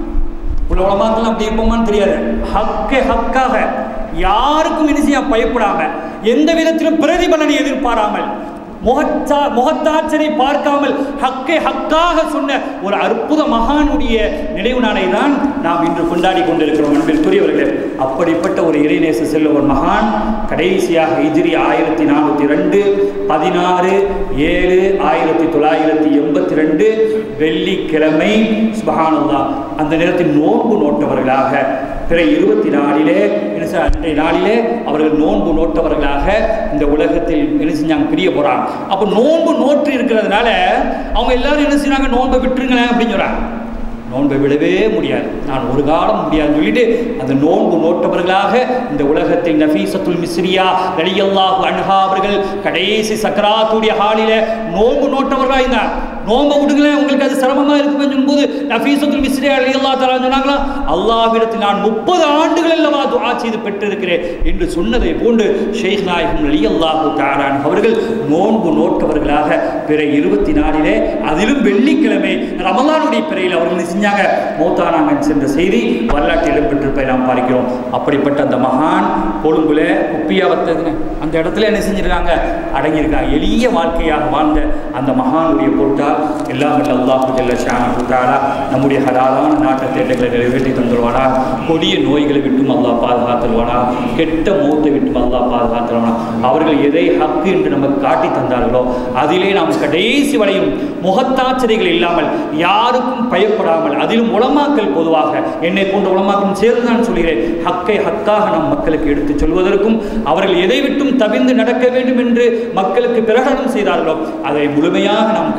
உள்ள உலமாக்கெல்லாம் அப்படி இருப்போமான்னு தெரியாது ஹக்கே ஹக்காக யாருக்கும் என்ன செய்ய பயப்படாம எந்த விதத்திலும் பிரதிபலனை எதிர்பாராமல் முகத்தா முகத்தாச்சரை பார்க்காமல் ஹக்கே ஹக்காக சொன்ன ஒரு அற்புத மகானுடைய நினைவு நாளை தான் நாம் இன்று கொண்டாடி கொண்டிருக்கிறோம் அன்பிற்குரியவர்களே அப்படிப்பட்ட ஒரு இறைநேச செல்ல ஒரு மகான் கடைசியாக ஹிஜ்ரி ஆயிரத்தி நானூற்றி ரெண்டு பதினாறு ஏழு ஆயிரத்தி தொள்ளாயிரத்தி எண்பத்தி ரெண்டு வெள்ளிக்கிழமை சுபஹானல்லா அந்த நேரத்தில் நோன்பு நோட்டவர்களாக பிற இருபத்தி நாலிலே என்ன செய்ய- அன்றைய நாளிலே அவர்கள் நோன்பு நோட்டவர்களாக இந்த உலகத்தில் என்ன செஞ்சாங்க பிரிய போறாங்க அப்போ நோன்பு நோற்று இருக்கிறதுனால அவங்க எல்லாரும் என்ன செய்றாங்க நோன்பை விட்டுருங்களேன் அப்படின்னு சொல்றாங்க நோன்பை விடவே முடியாது நான் ஒரு காலம் முடியாதுன்னு சொல்லிட்டு அந்த நோன்பு நோட்டவர்களாக இந்த உலகத்தில் நஃபீசத்துல் மிஸ்ரியா ரலியல்லாஹு அன்ஹா அவர்கள் கடைசி சக்கராத்துடைய ஹாலில நோன்பு நோட்டவர்களாக இருந்தார் நோன்பை விடுங்களேன் உங்களுக்கு அது சிரமமாக இருக்குமே சொல்லும்போது நஃபீசத்துல் மிஸ்ரியா ரலியல்லாஹு தஆலா சொன்னாங்களா அல்லாஹ்விடத்தில் நான் முப்பது ஆண்டுகள் அல்லவா துஆ செய்து பெற்றிருக்கிறேன் என்று சொன்னதை போன்று ஷேக் நாயகம் ரலியல்லாஹு தஆலா அவர்கள் நோன்பு நோட்டவர்களாக பிற இருபத்தி நாலிலே அதிலும் வெள்ளிக்கிழமை ரமலானுடைய பிறையில் அவர்கள் என்ன செஞ்சாங்க மௌத்தானாங்க சென்ற செய்தி வரலாற்றில் இடம்பெற்றிருப்பதை நாம் பார்க்கிறோம் அப்படிப்பட்ட அந்த மகான் கொழும்புல குப்பியா வத்ததுங்க அந்த இடத்துல என்ன செஞ்சிருக்காங்க அடங்கியிருக்காங்க எளிய வாழ்க்கையாக வாழ்ந்த அந்த மகானுடைய பொருட்டா எல்லாம் வல்ல அல்லாஹு ஜல்ல ஷானஹு தஆலா நம்முடைய ஹலாலான நாட்டு தேட்டங்களை நிறைவேற்றி தந்துருவானா கொடிய நோய்களை விட்டும் அல்லாஹ் பாதுகாத்துருவானா கெட்ட மௌத்தை விட்டும் அல்லாஹ் பாதுகாத்துருவானா அவர்கள் எதை ஹக்கு என்று நமக்கு காட்டி தந்தார்களோ அதிலே நாம் கடைசி வரையும் முகத்தாச்சரிகள் இல்லாமல் யாருக்கும் பயப்படாமல் அதிலும் உலமாக்கல் பொதுவாக என்னை போன்ற உலமாக்களும் சேர்ந்து நான் சொல்கிறேன் ஹக்கை ஹக்காக நம் மக்களுக்கு எடுத்துச் சொல்வதற்கும் அவர்கள் எதை விட்டும் தவிர்ந்து நடக்க வேண்டும் என்று மக்களுக்கு பிரகடனம் செய்தார்களோ அதை முழுமையாக நாம் கடைபிடிக்க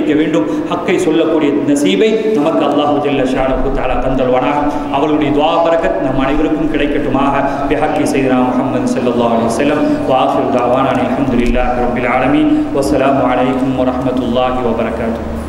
வைக்க வேண்டும் ஹக்கை சொல்லக்கூடிய நசீபை நமக்கு அல்லாஹு ஜல்ல ஷானு தாலா தந்தல்வானாக அவர்களுடைய துவா பரக்கத் நம் அனைவருக்கும் கிடைக்கட்டுமாக பிஹக்கி செய்தனா முஹம்மது ஸல்லல்லாஹு அலைஹி வஸல்லம் வாஹிர் தாவானா அல்ஹம்துலில்லாஹி ரப்பில் ஆலமீன் வஸ்ஸலாமு அலைக்கும் வரஹ்மத்துல்லாஹி வபரகாத்துஹு